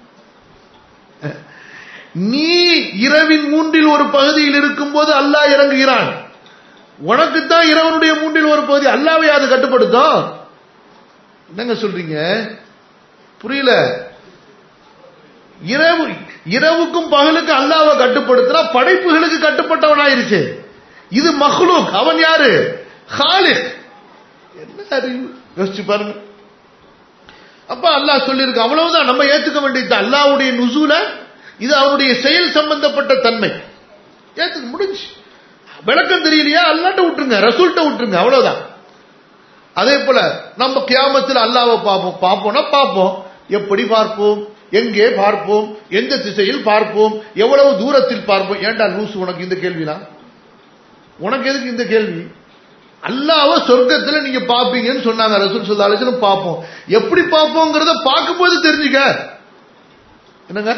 நீ இரவின் மூன்றில் ஒரு பகுதியில் இருக்கும்போது அல்லாஹ் இறங்குகிறான் உனக்குத்தான் இரவனுடைய மூன்றில் ஒரு பகுதி அல்லாவை அது கட்டுப்படுத்தும் என்னங்க சொல்றீங்க புரியல இரவு இரவுக்கும் பகலுக்கு அல்லாவை கட்டுப்படுத்தினா படைப்புகளுக்கு கட்டுப்பட்டவனாயிருச்சு இது மஹ்லூக் அவன் யாரு ஹாலிக் என்ன அறிவு யோசிச்சு பாருங்க அப்ப அல்லாஹ் சொல்லியிருக்கு அவ்வளவுதான் நம்ம ஏத்துக்க வேண்டியது அல்லாஹ்வுடைய நுசூல இது அவருடைய செயல் சம்பந்தப்பட்ட தன்மை ஏத்துக்க முடிஞ்சு விளக்கம் தெரியலையா அல்லாட்ட விட்டுருங்க ரசூல்ட்ட விட்டுருங்க அவ்வளவுதான் அதே போல நம்ம கியாமத்தில் அல்லாவை பார்ப்போம் பார்ப்போம்னா பார்ப்போம் எப்படி பார்ப்போம் எங்கே பார்ப்போம் எந்த திசையில் பார்ப்போம் எவ்வளவு தூரத்தில் பார்ப்போம் ஏன்டா லூசு உனக்கு இந்த கேள்விலாம் உனக்கு எதுக்கு இந்த கேள்வி அல்லாஹ்வை சொர்க்கத்துல நீங்க பாப்பீங்கன்னு சொன்னாங்க ரசூல் ஸல்லல்லாஹு அலைஹி வஸல்லம் பார்ப்போம் எப்படி பார்ப்போங்கிறத பார்க்கும்போது தெரிஞ்சுக்க என்னங்க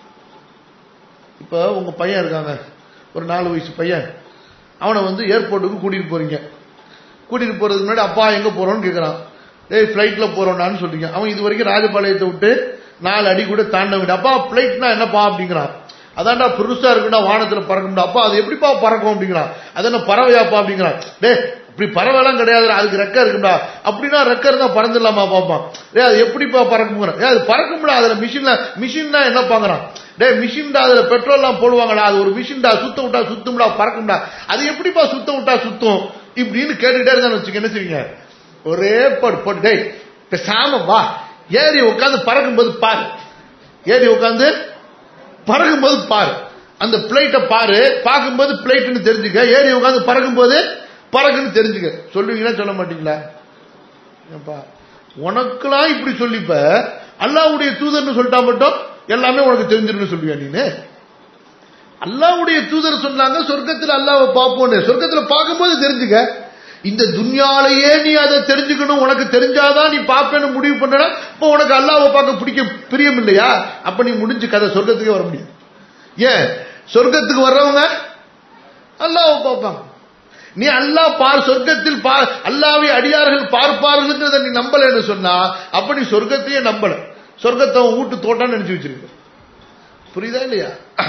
இப்ப உங்க பையன் இருக்காங்க ஒரு நாலு வயசு பையன் அவனை வந்து ஏர்போர்ட்டுக்கு கூட்டிட்டு போறீங்க கூட்டிட்டு போறதுக்கு முன்னாடி அப்பா எங்க போறோம்னு கேக்குறான் டேய் ஃபிளைட்ல போறோம்டான்னு சொல்றீங்க அவன் இது வரைக்கும் ராஜபாளையத்தை விட்டு நாலு அடி கூட தாண்ட விட அப்பா பிளைட்னா என்னப்பா அப்படிங்கிறான் அதான்டா பெருசா இருக்குடா வானத்துல பறக்கும்டா அப்பா அது எப்படிப்பா பறக்கும் அப்படிங்கிறான் அது என்ன பறவையாப்பா அப்படிங்கிறான் டேய் இப்படி பறவைலாம் கிடையாதுடா அதுக்கு ரெக்க இருக்கும்டா அப்படின்னா ரெக்க இருந்தா பறந்துடலாமா பாப்பான் டேய் அது எப்படிப்பா பறக்குங்கிறான் டேய் அது பறக்கும்டா அதுல மிஷின்ல மிஷின்னா என்னப்பாங்கிறான் டேய் மிஷின்டா அதுல பெட்ரோல்லாம் போடுவாங்கடா அது ஒரு மிஷின்டா சுத்த விட்டா சுத்தும்டா பறக்கும்டா அது எப்படிப்பா சுத்த விட்டா சுத்தும் இப்படின்னு கேட்டுக்கிட்டே இருந்தான்னு வச்சுக்க என்ன செய்வீங்க ஒரே போட்டு போட்டு டேய் பேசாம வா ஏறி உட்காந்து பறக்கும்போது பாரு ஏறி உட்காந்து பறக்கும்போது பாரு அந்த பிளைட்டை பாரு பார்க்கும்போது பிளைட்னு தெரிஞ்சுக்க ஏறி உட்காந்து பறக்கும்போது பறக்குன்னு தெரிஞ்சுக்க சொல்லுவீங்களா சொல்ல மாட்டீங்களா ஏப்பா உனக்கெல்லாம் இப்படி சொல்லிப்ப அல்லாவுடைய தூதர்னு சொல்லிட்டா மட்டும் எல்லாமே உனக்கு தெரிஞ்சிருன்னு சொல்லுவியா நீனு அல்லாவுடைய தூதர் சொன்னாங்க சொர்க்கத்தில் அல்லாவை பார்ப்போன்னு சொர்க்கத்தில் பார்க்கும்போது தெரிஞ்சுக்க இந்த துன்யாலேயே நீ அதை தெரிஞ்சுக்கணும் உனக்கு தெரிஞ்சாதான் நீ பார்ப்பேன்னு முடிவு பண்ணனா இப்போ உனக்கு அல்லாவை பார்க்க பிடிக்க பிரியம் இல்லையா அப்ப நீ முடிஞ்சு கதை சொர்க்கத்துக்கே வர முடியாது ஏன் சொர்க்கத்துக்கு வர்றவங்க அல்லாவை பார்ப்பாங்க நீ அல்லாஹ் பார் சொர்க்கத்தில் பார் அல்லாவை அடியார்கள் பார்ப்பார்கள்ன்றத நீ நம்பலன்னு சொன்னா அப்ப நீ சொர்க்கத்தையே நம்பல சொர்க்கத்தை அவன் வீட்டு தோட்டம் நினைச்சு வச்சிருக்க புரியுதா இல்லையா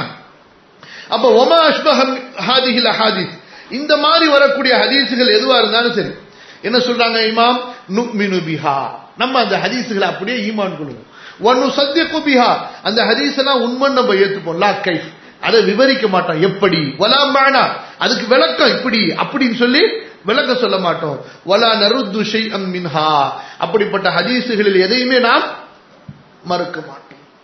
அப்ப ஒமா அஷ்பஹம் ஹாதிஹில் ஹாதிஸ் இந்த மாதிரி வரக்கூடிய ஹதீசுகள் எதுவா இருந்தாலும் சரி என்ன சொல்றாங்க இமாம் நுக்மினு பிஹா நம்ம அந்த ஹதீசுகளை அப்படியே ஈமான் கொள்ளுவோம் ஒன்னு சத்தியக்கு பிஹா அந்த ஹதீஸெல்லாம் உண்மைன்னு நம்ம ஏத்துப்போம் லா கைஃப் அதை விவரிக்க மாட்டோம் எப்படி வலா மானா அதுக்கு விளக்கம் இப்படி அப்படின்னு சொல்லி விளக்க சொல்ல மாட்டோம் வலா நருத்து ஷைஅம் மின்ஹா அப்படிப்பட்ட ஹதீசுகளில் எதையுமே நாம் மறுக்க மாட்டோம்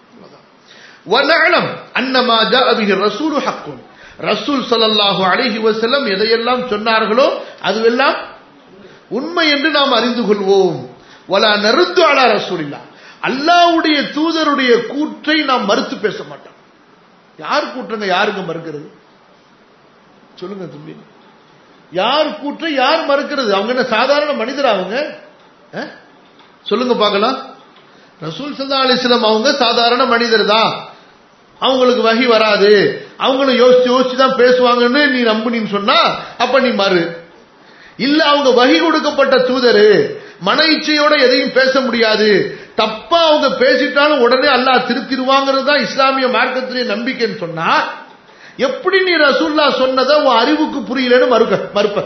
வனஅலம் அன்னமா ஜாஅ பிஹி ரசூலு ஹக்குன் ரசூல் ஸல்லல்லாஹு அலைஹி வஸல்லம் எதையெல்லாம் சொன்னார்களோ அதுவெல்லாம் உண்மை என்று நாம் அறிந்து கொள்வோம் வலா நருத்து அலா ரசூலில்லா அல்லாஹ்வுடைய தூதருடைய கூற்றை நாம் மறுத்து பேச மாட்டோம் யார் கூற்றுங்க யாருங்க மறுக்கிறது சொல்லுங்க தம்பி யார் கூற்றை யார் மறுக்கிறது அவங்க என்ன சாதாரண மனிதர் அவங்க அஹ்? சொல்லுங்க பார்க்கலாம் ரசூல் சல்லா அலிஸ்லாம் அவங்க சாதாரண மனிதர் தான் அவங்களுக்கு வகி வராது அவங்களும் யோசிச்சு யோசிச்சு தான் பேசுவாங்கன்னு நீ நம்புனின்னு சொன்னா அப்ப நீ மறு இல்ல அவங்க வகி கொடுக்கப்பட்ட தூதரு மன இச்சையோட எதையும் பேச முடியாது தப்பா அவங்க பேசிட்டாலும் உடனே அல்லாஹ் திருத்திடுவாங்கிறது தான் இஸ்லாமிய மார்க்கத்திலே நம்பிக்கைன்னு சொன்னா எப்படி நீ ரசூல்லா சொன்னதை உன் அறிவுக்கு புரியலன்னு மறுக்க மறுப்ப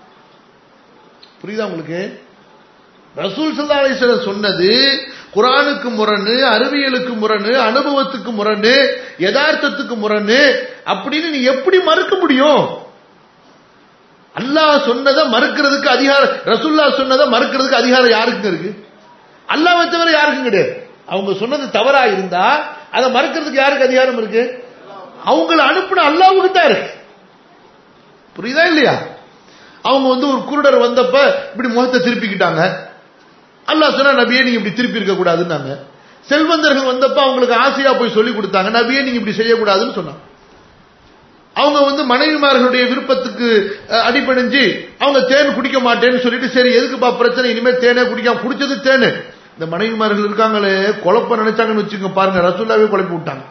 புரியுதா உங்களுக்கு ரசூல் சல்லா அலிஸ்வரர் சொன்னது குரானுக்கு முரணு அறிவியலுக்கு முரணு அனுபவத்துக்கு முரணு யதார்த்தத்துக்கு முரணு அப்படின்னு நீ எப்படி மறுக்க முடியும் அல்லாஹ் சொன்னதை மறுக்கிறதுக்கு அதிகாரம் ரசூல்லா சொன்னதை மறுக்கிறதுக்கு அதிகாரம் யாருக்கு இருக்கு அல்லாஹ்வை தவிர யாருக்கும் கிடையாது அவங்க சொன்னது தவறா இருந்தா அதை மறுக்கிறதுக்கு யாருக்கு அதிகாரம் இருக்கு அவங்கள அனுப்புன அல்லாவுக்கு தான் இருக்கு புரியுதா இல்லையா அவங்க வந்து ஒரு குருடர் வந்தப்ப இப்படி முகத்தை திருப்பிக்கிட்டாங்க அல்லாஹ் சொன்னா நபியே நீங்க இப்படி திருப்பி இருக்க கூடாதுன்னாங்க செல்வந்தர்கள் வந்தப்ப அவங்களுக்கு ஆசையா போய் சொல்லி கொடுத்தாங்க நபியே நீங்க இப்படி செய்யக்கூடாதுன்னு சொன்னாங்க அவங்க வந்து மனைவிமார்களுடைய விருப்பத்துக்கு அஹ், அடிபணிஞ்சு அவங்க தேன் குடிக்க மாட்டேன்னு சொல்லிட்டு சரி எதுக்குப்பா பிரச்சனை இனிமே தேனே குடிக்காம குடிச்சது தேனு இந்த மனைவிமார்கள் இருக்காங்களே குழப்ப நினைச்சாங்கன்னு வச்சுக்கோங்க பாருங்க ரசூல்லாவே குழப்பி விட்டாங்க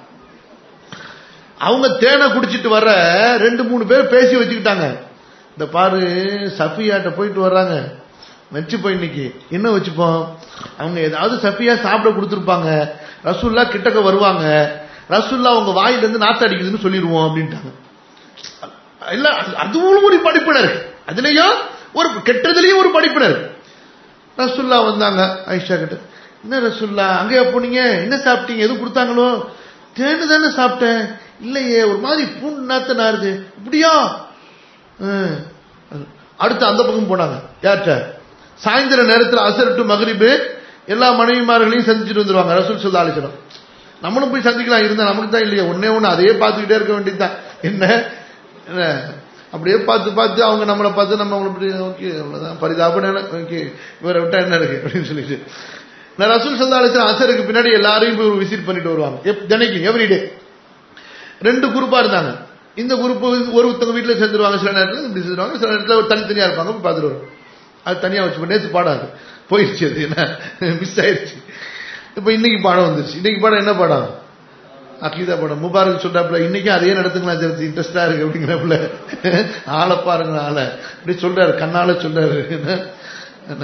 அவங்க தேனை குடிச்சிட்டு வர ரெண்டு மூணு பேர் பேசி வச்சுக்கிட்டாங்க இந்த பாரு சஃபியாட்ட போயிட்டு வர்றாங்க வச்சுப்போம் இன்னைக்கு என்ன வச்சுப்போம் அவங்க ஏதாவது சஃபியா சாப்பிட கொடுத்துருப்பாங்க ரசூல்லா கிட்டக்க வருவாங்க ரசூல்லா அவங்க வாயில இருந்து நாத்த அடிக்குதுன்னு சொல்லிடுவோம் அப்படின்ட்டாங்க இல்ல அது- அதுவும் ஒரு படிப்பினர் அதுலயும் ஒரு கெட்டதுலயும் ஒரு படிப்பினர் ரசுல்லா வந்தாங்க ஐஷா கிட்ட என்ன ரசுல்லா அங்கேயா போனீங்க என்ன சாப்பிட்டீங்க எதுவும் கொடுத்தாங்களோ தேனு தானே சாப்பிட்டேன் இல்லையே ஒரு மாதிரி பூண்டு நாத்த நாருது இப்படியா ஹம். அடுத்து அந்த பக்கம் போனாங்க யார்கிட்ட சாயந்தர நேரத்தில் அசர் டு மகரிபு எல்லா மனைவிமார்களையும் சந்திச்சுட்டு வந்துருவாங்க ரசூல் சொல்லா அலிசலம் நம்மளும் போய் சந்திக்கலாம் இருந்தா நமக்கு தான் இல்லையா ஒன்னே ஒண்ணு அதையே பார்த்துக்கிட்டே இருக்க வேண்டியதுதான் என்ன என்ன அப்படியே பார்த்து பார்த்து அவங்க நம்மளை பார்த்து நம்ம அவங்களை இப்படி ஓகே அவ்வளவுதான் பரிதாபம் ஓகே இவரை விட்டா என்ன இருக்கு அப்படின்னு சொல்லிட்டு நான் ரசூல் சல்லா அலிஸ்லாம் அசருக்கு பின்னாடி எல்லாரையும் போய் விசிட் பண்ணிட்டு வருவாங்க எப் தினைக்கும் எவ்ரிடே ரெண்டு குரூப்பா இருந்தாங்க இந்த குரூப் ஒருத்தவங்க வீட்டில் சேர்ந்துருவாங்க சில நேரத்தில் இப்படி சேர்ந்துருவாங்க சில நேரத்தில் ஒரு தனித்தனியா இருப்பாங்க போய் பார்த்துட்டு வருவாங்க அது தனியா வச்சு நேற்று பாடாது போயிடுச்சு அது என்ன மிஸ் ஆயிடுச்சு இப்போ இன்னைக்கு பாடம் வந்துருச்சு இன்னைக்கு பாடம் என்ன பாடம் அக்கீதா படம் முபாரக் சொல்றாப்புல இன்னைக்கும் அதே நடத்துங்களா ஜெர்சி இன்ட்ரெஸ்டா இருக்கு அப்படிங்கிறப்புல ஆளை பாருங்க ஆளை இப்படி சொல்றாரு கண்ணால சொல்றாரு என்ன? என்ன?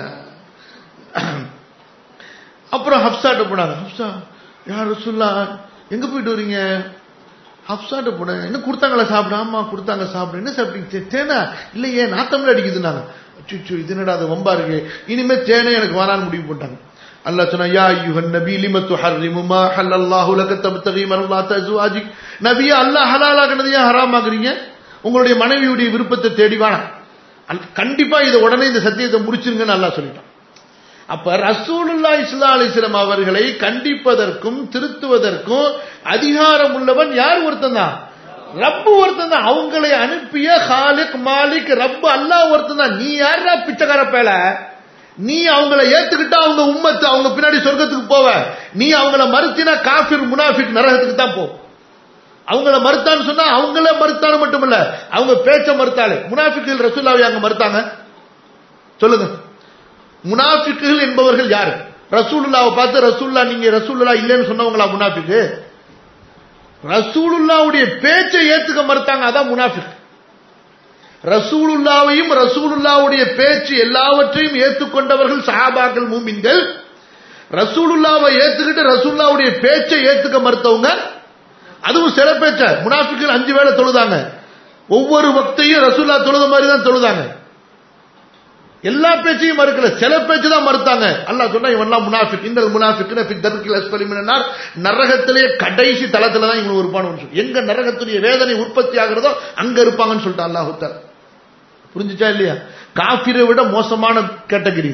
அப்புறம் ஹப்சாட்ட போனாங்க ஹப்சா யார் சொல்லா எங்க போயிட்டு வரீங்க ஹப்சாட்ட போனேன் என்ன கொடுத்தாங்களா சாப்பிட ஆமா கொடுத்தாங்க சாப்பிட என்ன சாப்பிட்டீங்க தே- தேனா இல்லையே நாத்தம்ல அடிக்குதுன்னாங்க அச்சோ இது என்னடா அது வம்பா இருக்கு இனிமே தேனே எனக்கு வேணான்னு முடிவு போட்டாங்க அல்லாஹ் சொன்னா யா அய்யுஹன் நபி லிம துஹர்ரிமு மா ஹல்லல்லாஹு லக தப்தகி மர்லாத அஸ்வாஜிக் நபியே அல்லாஹ் ஹலாலாக்குனது ஏன் ஹராமாக்குறீங்க உங்களுடைய மனைவியுடைய விருப்பத்தை தேடி வேணாம் அல்- கண்டிப்பா இதை உடனே இந்த சத்தியத்தை முடிச்சிருங்கன்னு அல்லாஹ் சொல்லிட்டான் அப்ப ரசூலுல்லா இஸ்லா அலிஸ்லாம் அவர்களை கண்டிப்பதற்கும் திருத்துவதற்கும் அதிகாரம் உள்ளவன் யார் ஒருத்தன் தான் ரப்பு ஒருத்தன் தான் அவங்களை அனுப்பிய ஹாலிக் மாலிக் ரப்பு அல்லாஹ் ஒருத்தன் தான் நீ யாரா பிச்சைக்கார பேல நீ அவங்கள ஏத்துக்கிட்டா அவங்க உம்மத்து அவங்க பின்னாடி சொர்க்கத்துக்கு போவ நீ அவங்கள மறுத்தினா காஃபிர் முனாஃபிக் நரகத்துக்கு தான் போ அவங்கள மறுத்தான்னு சொன்னா அவங்கள மறுத்தாலும் மட்டுமல்ல அவங்க பேச்ச மறுத்தாலே முனாஃபிக்குகள் ரசூல்லாவை அங்க மறுத்தாங்க சொல்லுங்க முனாஃபிக்குகள் என்பவர்கள் யார் ரசூலுல்லாவை பார்த்து ரசூல்லா நீங்க ரசூலுல்லா இல்லைன்னு சொன்னவங்களா முனாஃபிக்கு ரசூலுல்லாவுடைய பேச்சை ஏத்துக்க மறுத்தாங்க அதான் முனாஃபிக் ரசூலுல்லாவையும் ரசூலுல்லாவுடைய பேச்சு எல்லாவற்றையும் ஏற்றுக்கொண்டவர்கள் சஹாபாக்கள் மூமின்கள் ரசூலுல்லாவை ஏத்துக்கிட்டு ரசூலுல்லாவுடைய பேச்சை ஏத்துக்க மறுத்தவங்க அதுவும் சில பேச்ச முனாஃபிக்குகள் அஞ்சு வேளை தொழுதாங்க ஒவ்வொரு பக்தையும் ரசூல்லா தொழுத மாதிரி தான் தொழுதாங்க எல்லா பேச்சையும் மறுக்கல சில பேச்சு தான் மறுத்தாங்க அல்லாஹ் சொன்னா இவன்லாம் முனாஃபிக் இந்த முனாஃபிக்னு ஃபி தர்கில் அஸ்ஃபலி மினன்னார் நரகத்திலே கடைசி தளத்துல தான் இவங்க இருப்பானுன்னு சொல்லி எங்க நரகத்துடைய வேதனை உற்பத்தி ஆகிறதோ அங்க இருப்பாங்கன்னு சொல்லிட்டு அல்லாஹ் தஆலா புரிஞ்சுச்சா இல்லையா காஃபிரை விட மோசமான கேட்டகரி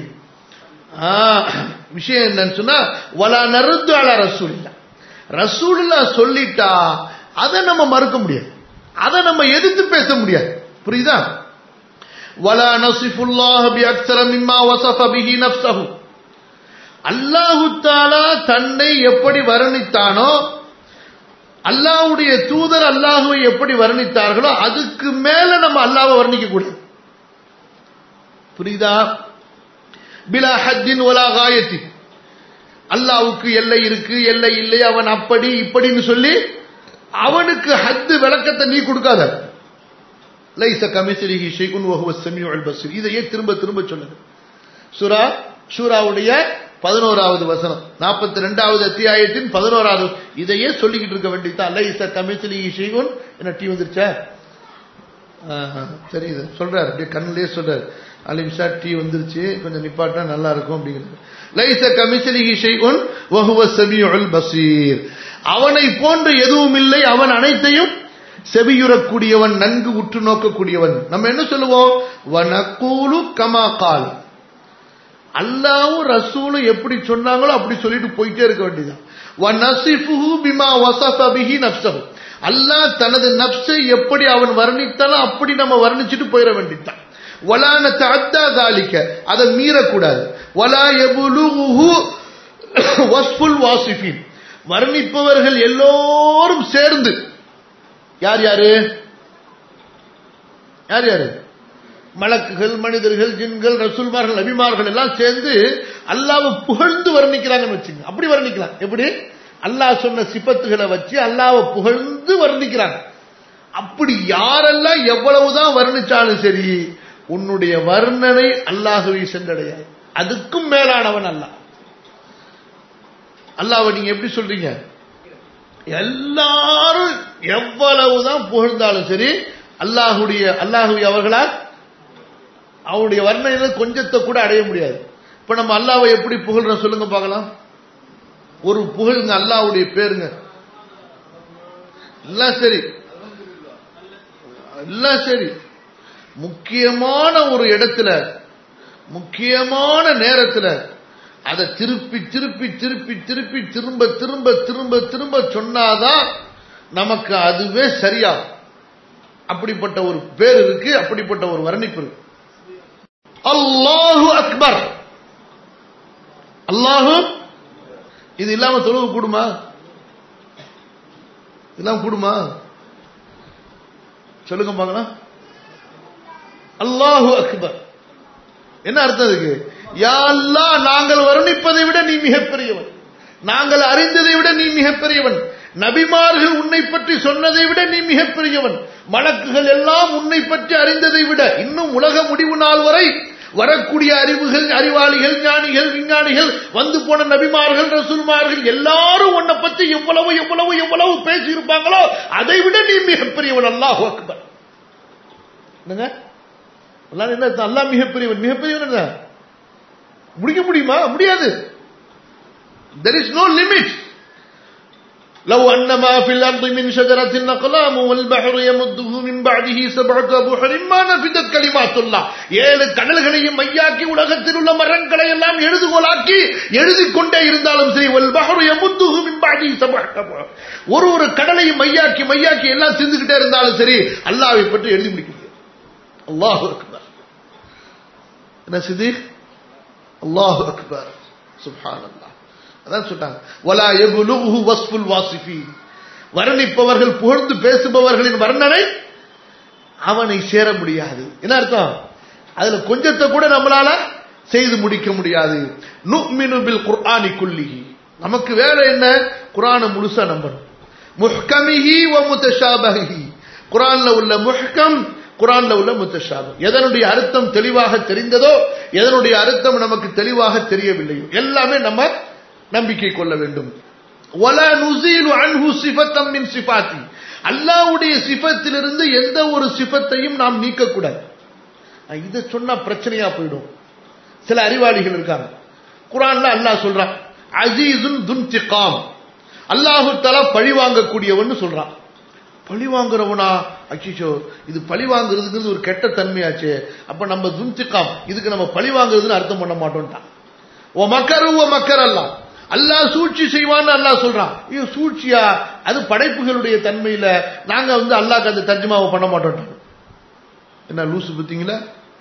விஷயம் என்னன்னு சொன்னா வலா நருத்து அலா ரசூலில்லா ரசூலுல்லா சொல்லிட்டா அதை நம்ம மறுக்க முடியாது அதை நம்ம எதிர்த்து பேச முடியாது புரியுதா வலா நசிஃபுல்லாஹ் பி அக்ஸர மிம்மா வஸஃப பிஹி நஃப்ஸஹு அல்லாஹு தஆலா தன்னை எப்படி வர்ணித்தானோ அல்லாஹ்வுடைய தூதர் அல்லாஹுவை எப்படி வர்ணித்தார்களோ அதுக்கு மேல நம்ம அல்லாஹ்வை வர்ணிக்க கூடாது புரியுதா பிலா ஹத்தின் ஒலா காயத்தி அல்லாவுக்கு எல்லை இருக்கு எல்லை இல்லை அவன் அப்படி இப்படின்னு சொல்லி அவனுக்கு ஹத்து விளக்கத்தை நீ கொடுக்காத லைச கமிசிலிஹி ஷைகுன் வஹுவ ஸமீஉல் பஸீர் இதையே திரும்ப திரும்ப சொல்லுங்க சூரா சூராவுடைய பதினோராவது வசனம் நாற்பத்தி ரெண்டாவது அத்தியாயத்தின் பதினோராவது இதையே சொல்லிக்கிட்டு இருக்க வேண்டியதான் லைச கமிசிலிஹி ஷைகுன் என்ன டீ வந்துருச்சா தெரியுது சொல்றாரு அப்படியே கண்ணிலே சொல்றாரு அலிம்ஷா டீ வந்துருச்சு கொஞ்சம் நிப்பாட்டினா நல்லா இருக்கும் அப்படிங்கிறது லைச கமிசிலிஹி ஷைகுன் வஹுவ ஸமீஉல் பஸீர் அவனை போன்று எதுவும் இல்லை அவன் அனைத்தையும் செவியுறக்கூடியவன் நன்கு உற்று நோக்கக்கூடியவன் நம்ம என்ன சொல்லுவோம் வனக்கூலு கமா கால் அல்லாவும் ரசூலும் எப்படி சொன்னாங்களோ அப்படி சொல்லிட்டு போயிட்டே இருக்க வேண்டியதான் வனசிஃபுஹு பிமா வசஃப பிஹி நஃப்ஸஹு அல்லாஹ் தனது நப்சை எப்படி அவன் வர்ணித்தானோ அப்படி நம்ம வர்ணிச்சுட்டு போயிட வேண்டியதுதான் வலான தஅத்தா தாலிக்க அதை மீறக்கூடாது வலா யபுலுஹு வஸ்ஃபுல் வாசிஃபின் வர்ணிப்பவர்கள் எல்லோரும் சேர்ந்து யார் யாரு யார் யாரு மலக்குகள் மனிதர்கள் ஜின்கள் ரசூல்மார்கள் நபிமார்கள் எல்லாம் சேர்ந்து அல்லாவை புகழ்ந்து வர்ணிக்கிறாங்கன்னு வச்சுங்க அப்படி வர்ணிக்கலாம் எப்படி அல்லாஹ் சொன்ன சிப்பத்துகளை வச்சு அல்லாவை புகழ்ந்து வர்ணிக்கிறாங்க அப்படி யாரெல்லாம் எவ்வளவுதான் வர்ணிச்சாலும் சரி உன்னுடைய வர்ணனை அல்லாஹுவை சென்றடையாது அதுக்கும் மேலானவன் அல்லாஹ் அல்லாவை நீங்க எப்படி சொல்றீங்க எல்லாரும் எவ்வளவுதான் புகழ்ந்தாலும் சரி அல்லாஹுடைய அல்லாஹுவை அவர்களால் அவருடைய வர்ணனையில கொஞ்சத்தை கூட அடைய முடியாது இப்ப நம்ம அல்லாவை எப்படி புகழ்றோம் சொல்லுங்க பார்க்கலாம் ஒரு புகழுங்க அல்லாவுடைய பேருங்க எல்லாம் சரி எல்லாம் சரி முக்கியமான ஒரு இடத்துல முக்கியமான நேரத்துல அதை திருப்பி திருப்பி திருப்பி திருப்பி திரும்ப திரும்ப திரும்ப திரும்ப சொன்னாதான் நமக்கு அதுவே சரியா அப்படிப்பட்ட ஒரு பேர் இருக்கு அப்படிப்பட்ட ஒரு வர்ணிப்பு இருக்கு அல்லாஹு அக்பர் அல்லாஹு இது இல்லாம தொழுவு கூடுமா இல்லாம கூடுமா சொல்லுங்க பார்க்கலாம் அல்லாஹு அக்பர் என்ன அர்த்தம் இருக்கு யா அல்லாஹ் நாங்கள் வர்ணிப்பதை விட நீ மிகப்பெரியவன் நாங்கள் அறிந்ததை விட நீ மிகப்பெரியவன் நபிமார்கள் உன்னை பற்றி சொன்னதை விட நீ மிகப்பெரியவன் மலக்குகள் எல்லாம் உன்னை பற்றி அறிந்ததை விட இன்னும் உலக முடிவு நாள் வரை வரக்கூடிய அறிவுகள் அறிவாளிகள் ஞானிகள் விஞ்ஞானிகள் வந்து போன நபிமார்கள் ரசூல்மார்கள் எல்லாரும் உன்னை பத்தி எவ்வளவு எவ்வளவு எவ்வளவு பேசி இருப்பாங்களோ அதை விட நீ மிகப்பெரியவன் அல்லாஹ் அக்பர் என்னங்க எல்லாரும் என்ன அல்லாஹ் மிகப்பெரியவன் மிகப்பெரியவன் என்ன முடிக்க முடியுமா முடியாது தெர் இஸ் நோ லிமிட் لو أن ما في الأرض من شجرة أقلام والبحر يمده من بعده سبعة أبحر ما نفدت كلمات الله ஏழு கடல்களையும் மையாக்கி உலகத்தில் உள்ள மரங்களை எல்லாம் எழுதுகோலாக்கி எழுதி கொண்டே இருந்தாலும் சரி والبحر يمده من بعده سبعة أبحر ஒரு ஒரு கடலையும் மையாக்கி மையாக்கி எல்லாம் சிந்துகிட்டே இருந்தாலும் சரி அல்லாஹ்வை பற்றி எழுதி முடிக்க முடியாது அல்லாஹ் அக்பர் என்ன சிதி அல்லாஹ் அக்பர் சுப்ஹானல்லாஹ் அதான் சொல்றாங்க வலா எபுலுஹு வஸ்ஃபுல் வாசிஃபீன் வர்ணிப்பவர்கள் புகழ்ந்து பேசுபவர்களின் வர்ணனை அவனை சேர முடியாது என்ன அர்த்தம் அதுல கொஞ்சத்தை கூட நம்மளால செய்து முடிக்க முடியாது நுக்மினு பில் குர்ஆனி குல்லிஹி நமக்கு வேலை என்ன குர்ஆனை முழுசா நம்பணும் முஹ்கமிஹி வ முத்தஷாபஹி குர்ஆன்ல உள்ள முஹ்கம் குரான்ல உள்ள முத்தஷாபு எதனுடைய அர்த்தம் தெளிவாக தெரிந்ததோ எதனுடைய அர்த்தம் நமக்கு தெளிவாக தெரியவில்லையோ எல்லாமே நம்ம நம்பிக்கை கொள்ள வேண்டும் வலா நுசீலு அன்ஹு சிஃபத்தம் மின் சிஃபாத்தி அல்லாஹ்வுடைய சிஃபத்திலிருந்து எந்த ஒரு சிஃபத்தையும் நாம் நீக்கக்கூடாது இதை சொன்னா பிரச்சனையா போயிடும் சில அறிவாளிகள் இருக்காங்க குரான்ல அல்லாஹ் சொல்றான் அசீசுன் துன்திகாம் அல்லாஹு தலா பழி வாங்கக்கூடியவன் சொல்றான் பழி வாங்குறவனா அச்சிச்சோ இது பழி வாங்குறதுங்கிறது ஒரு கெட்ட தன்மையாச்சு அப்ப நம்ம துன்திகாம் இதுக்கு நம்ம பழி வாங்குறதுன்னு அர்த்தம் பண்ண மாட்டோம்ட்டான் ஓ மக்கரு ஓ மக்கர் அல்லா அல்லாஹ் சூழ்ச்சி செய்வான்னு அல்லாஹ் சொல்றான் ஐயோ சூழ்ச்சியா அது படைப்புகளுடைய தன்மையில நாங்க வந்து அல்லாஹ்க்கு அந்த தர்ஜமாவை பண்ண மாட்டோம் என்ன லூசு பத்தீங்களா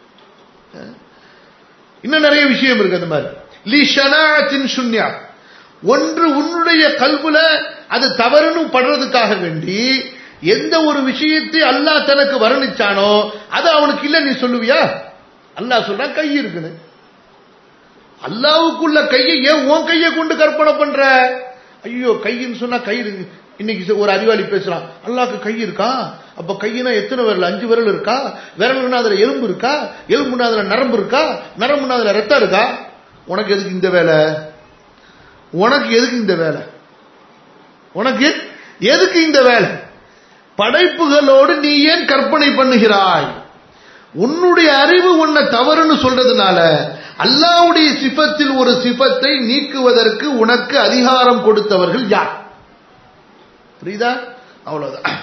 இன்னும் நிறைய விஷயம் இருக்கு அந்த மாதிரி லி ஷனாத்தின் சுன்யா ஒன்று உன்னுடைய கல்புல அது தவறுன்னு படுறதுக்காக வேண்டி எந்த ஒரு விஷயத்தை அல்லாஹ் தனக்கு வர்ணிச்சானோ அது அவனுக்கு இல்ல நீ சொல்லுவியா அல்லாஹ் சொல்றான் கை இருக்குன்னு அல்லாவுக்குள்ள கையை ஏன் உன் கையை கொண்டு கற்பனை பண்ற ஐயோ கையின்னு சொன்னா கை இருக்கு இன்னைக்கு ஒரு அறிவாளி பேசுறான் அல்லாக்கு கை இருக்கா அப்ப கையினா எத்தனை விரல் அஞ்சு விரல் இருக்கா விரல்னா அதுல எலும்பு இருக்கா எலும்புனா அதுல நரம்பு இருக்கா நரம்புனா அதுல ரத்தம் இருக்கா உனக்கு எதுக்கு இந்த வேலை உனக்கு எதுக்கு இந்த வேலை உனக்கு எதுக்கு இந்த வேலை படைப்புகளோடு நீ ஏன் கற்பனை பண்ணுகிறாய் உன்னுடைய அறிவு உன்னை தவறுன்னு சொல்றதுனால அல்லாவுடைய சிபத்தில் ஒரு சிபத்தை நீக்குவதற்கு உனக்கு அதிகாரம் கொடுத்தவர்கள் யார் புரியுதா அவ்வளவுதான்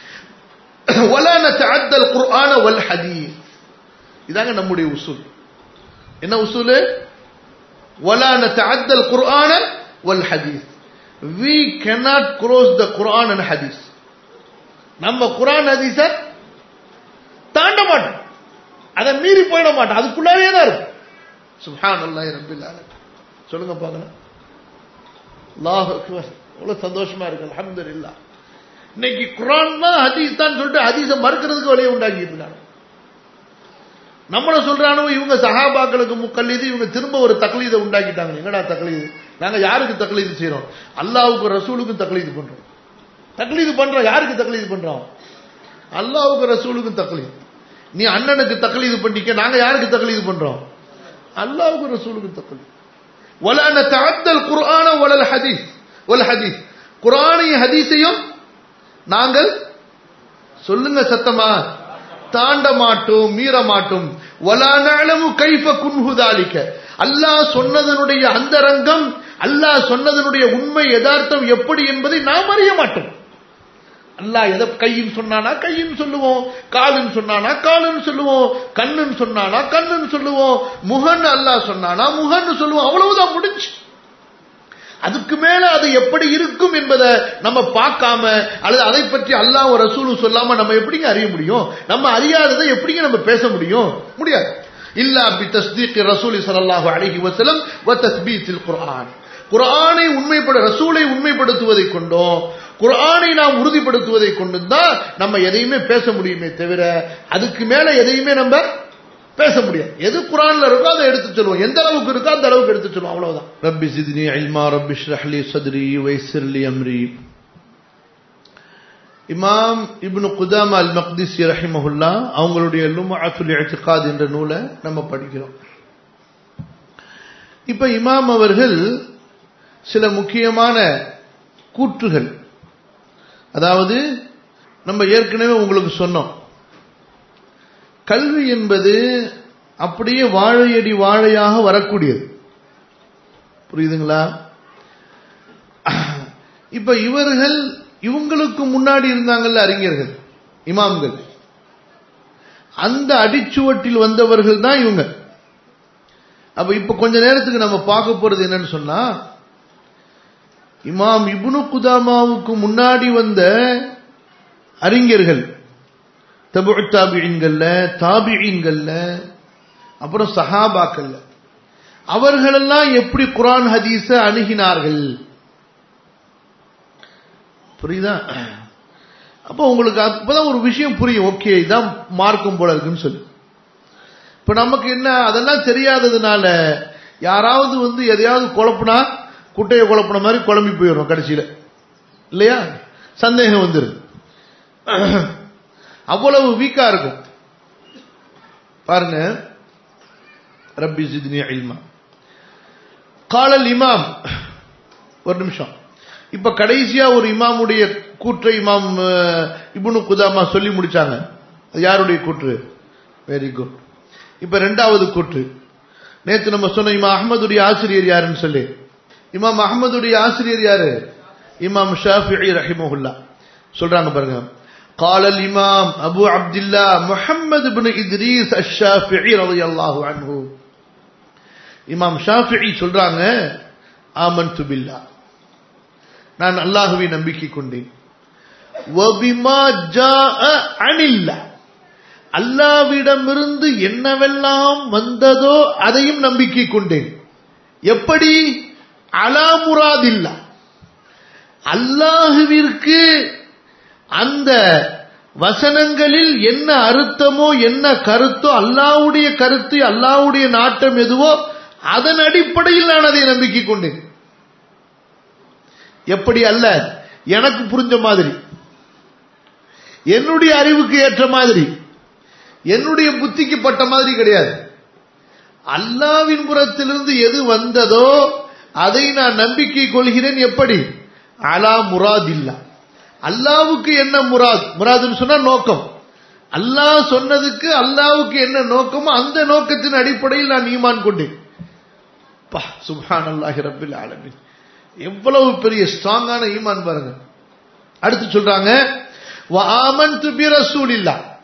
ولا نتعدى القرآن والحديث இதாங்க நம்முடைய உசூல் என்ன உசூல் ولا نتعدى القرآن والحديث we cannot cross the Quran and hadith நம்ம குரான் ஹதீஸ தாண்ட மாட்டோம் அதை மீறி போயிட மாட்டோம் அதுக்குள்ளாவே தான் இருக்கும் சுஹான் அல்லாஹ் ரபில் சொல்லுங்க பார்க்கலாம் அல்லாஹ் அக்பர் எவ்வளவு சந்தோஷமா இருக்கு அல்ஹம்துலில்லாஹ் இன்னைக்கு குரான் தான் ஹதீஸ் தான் சொல்லிட்டு ஹதீஸை மறுக்கிறதுக்கு வழியை உண்டாக்கிட்டு இருக்காங்க நம்மள சொல்றானோ இவங்க சஹாபாக்களுக்கு முக்கல்லீது இவங்க திரும்ப ஒரு தக்லீதை உண்டாக்கிட்டாங்க எங்கடா தக்லீது நாங்க யாருக்கு தக்லீது செய்யறோம் அல்லாவுக்கு ரசூலுக்கும் தக்லீது பண்றோம் தக்லீது பண்றோம் யாருக்கு தக்லீது பண்றோம் அல்லாவுக்கு ரசூலுக்கும் தக்லீது நீ அண்ணனுக்கு தக்லீது பண்ணிக்க நாங்க யாருக்கு தக்லீது பண்றோம் அல்லாவுக்கு ரசூலுக்கு தக்லீது ولا نتعدى القرآن ولا الحديث والحديث குர்ஆனையும் ஹதீஸையும் நாங்கள் சொல்லுங்க சத்தமா தாண்ட மாட்டோம் மீற மாட்டோம் வலா நஅலமு கைஃப குன்ஹு தாலிக அல்லாஹ் சொன்னதனுடைய அந்தரங்கம் அல்லாஹ் சொன்னதனுடைய உண்மை யதார்த்தம் எப்படி என்பதை நாம் அறிய மாட்டோம் அல்லாஹ் எதை கையின் சொன்னானா கையின் சொல்லுவோம் காலுன்னு சொன்னானா காலுன்னு சொல்லுவோம் கண்ணுன்னு சொன்னானா கண்ணுன்னு சொல்லுவோம் முகன்னு அல்லாஹ் சொன்னானா முகன்னு சொல்லுவோம் அவ்வளவுதான் முடிஞ்சு அதுக்கு மேல அது எப்படி இருக்கும் என்பதை நம்ம பார்க்காம அல்லது அதை பற்றி அல்லாஹ் ஒரு ரசூலும் சொல்லாம நம்ம எப்படிங்க அறிய முடியும் நம்ம அறியாததை எப்படிங்க நம்ம பேச முடியும் முடியாது இல்லா பி தஸ்தீக் ரசூலி ஸல்லல்லாஹு அலைஹி வஸல்லம் வ தஸ்பீத்தில் குர்ஆன் குர்ஆனை உண்மைப்பட ரசூலை உண்மைப்படுத்துவதை கொண்டும் குர்ஆனை நாம் உறுதிப்படுத்துவதை கொண்டும் தான் நம்ம எதையுமே பேச முடியுமே தவிர அதுக்கு மேல எதையுமே நம்ம பேச முடியாது எது குரான்ல இருக்கோ அதை எடுத்து சொல்லுவோம் எந்த அளவுக்கு இருக்கோ அந்த அளவுக்கு எடுத்து சொல்லுவோம் அவ்வளவுதான் ரப்பி சித்னி இல்மா ரப்பி ஷ்ரஹ்லி சத்ரி வைசிர்லி அம்ரி இமாம் இப்னு குதாமா அல் மக்திசி ரஹிமஹுல்லா அவங்களுடைய லுமாத்துல் இஅ்திகாத் என்ற நூலை நம்ம படிக்கிறோம் இப்ப இமாம் அவர்கள் சில முக்கியமான கூற்றுகள் அதாவது நம்ம ஏற்கனவே உங்களுக்கு சொன்னோம் கல்வி என்பது அப்படியே வாழையடி வாழையாக வரக்கூடியது புரியுதுங்களா இப்ப இவர்கள் இவங்களுக்கு முன்னாடி இருந்தாங்கல்ல அறிஞர்கள் இமாம்கள் அந்த அடிச்சுவட்டில் வந்தவர்கள் தான் இவங்க அப்ப இப்ப கொஞ்ச நேரத்துக்கு நம்ம பார்க்க போறது என்னன்னு சொன்னா இமாம் இப்னு குதாமாவுக்கு முன்னாடி வந்த அறிஞர்கள் தபு தாபியின்கள்ல தாபியின்கள்ல அப்புறம் சஹாபாக்கள்ல அவர்களெல்லாம் எப்படி குரான் ஹதீஸ அணுகினார்கள் புரியுதா அப்ப உங்களுக்கு அப்பதான் ஒரு விஷயம் புரியும் ஓகே இதான் மார்க்கம் போல இருக்குன்னு சொல்லி இப்ப நமக்கு என்ன அதெல்லாம் தெரியாததுனால யாராவது வந்து எதையாவது குழப்புனா குட்டையை குழப்பின மாதிரி குழம்பி போயிடும் கடைசியில இல்லையா சந்தேகம் வந்துருது அவ்வளவு வீக்கா இருக்கும் பாருங்க ரப்பி ஜித்னி இல்மா காலல் இமாம் ஒரு நிமிஷம் இப்ப கடைசியா ஒரு இமாமுடைய கூற்றை இமாம் இப்னு குதாமா சொல்லி முடிச்சாங்க அது யாருடைய கூற்று வெரி குட் இப்ப ரெண்டாவது கூற்று நேத்து நம்ம சொன்ன இமாம் அஹமதுடைய ஆசிரியர் யாருன்னு சொல்லி இமாம் அஹமதுடைய ஆசிரியர் யாரு இமாம் ஷாஃபி ரஹிமஹுல்லா சொல்றாங்க பாருங்க قال الإمام أبو عبد الله محمد بن إدريس الشافعي رضي الله عنه இமாம் ஷாஃபிஇ சொல்றாங்க ஆமன்து பில்லா நான் அல்லாஹுவை நம்பிக்கை கொண்டேன் வபிமா ஜாஅ அனில்லா அல்லாவிடமிருந்து என்னவெல்லாம் வந்ததோ அதையும் நம்பிக்கை கொண்டேன் எப்படி அலாமுராதில்லா அல்லாஹுவிற்கு அந்த வசனங்களில் என்ன அர்த்தமோ என்ன கருத்தோ அல்லாவுடைய கருத்து அல்லாவுடைய நாட்டம் எதுவோ அதன் அடிப்படையில் நான் அதை நம்பிக்கை கொண்டேன் எப்படி அல்ல எனக்கு புரிஞ்ச மாதிரி என்னுடைய அறிவுக்கு ஏற்ற மாதிரி என்னுடைய புத்திக்கு பட்ட மாதிரி கிடையாது அல்லாவின் புறத்திலிருந்து எது வந்ததோ அதை நான் நம்பிக்கை கொள்கிறேன் எப்படி அலா முராதில்லா அல்லாவுக்கு என்ன முராத் முராதுன்னு சொன்னா நோக்கம் அல்லாஹ் சொன்னதுக்கு அல்லாவுக்கு என்ன நோக்கமோ அந்த நோக்கத்தின் அடிப்படையில் நான் ஈமான் கொண்டேன் சுபான் அல்லாஹி ரபில் ஆலமின் எவ்வளவு பெரிய ஸ்ட்ராங்கான ஈமான் பாருங்க அடுத்து சொல்றாங்க ஆமன் துபி ரசூலில்லா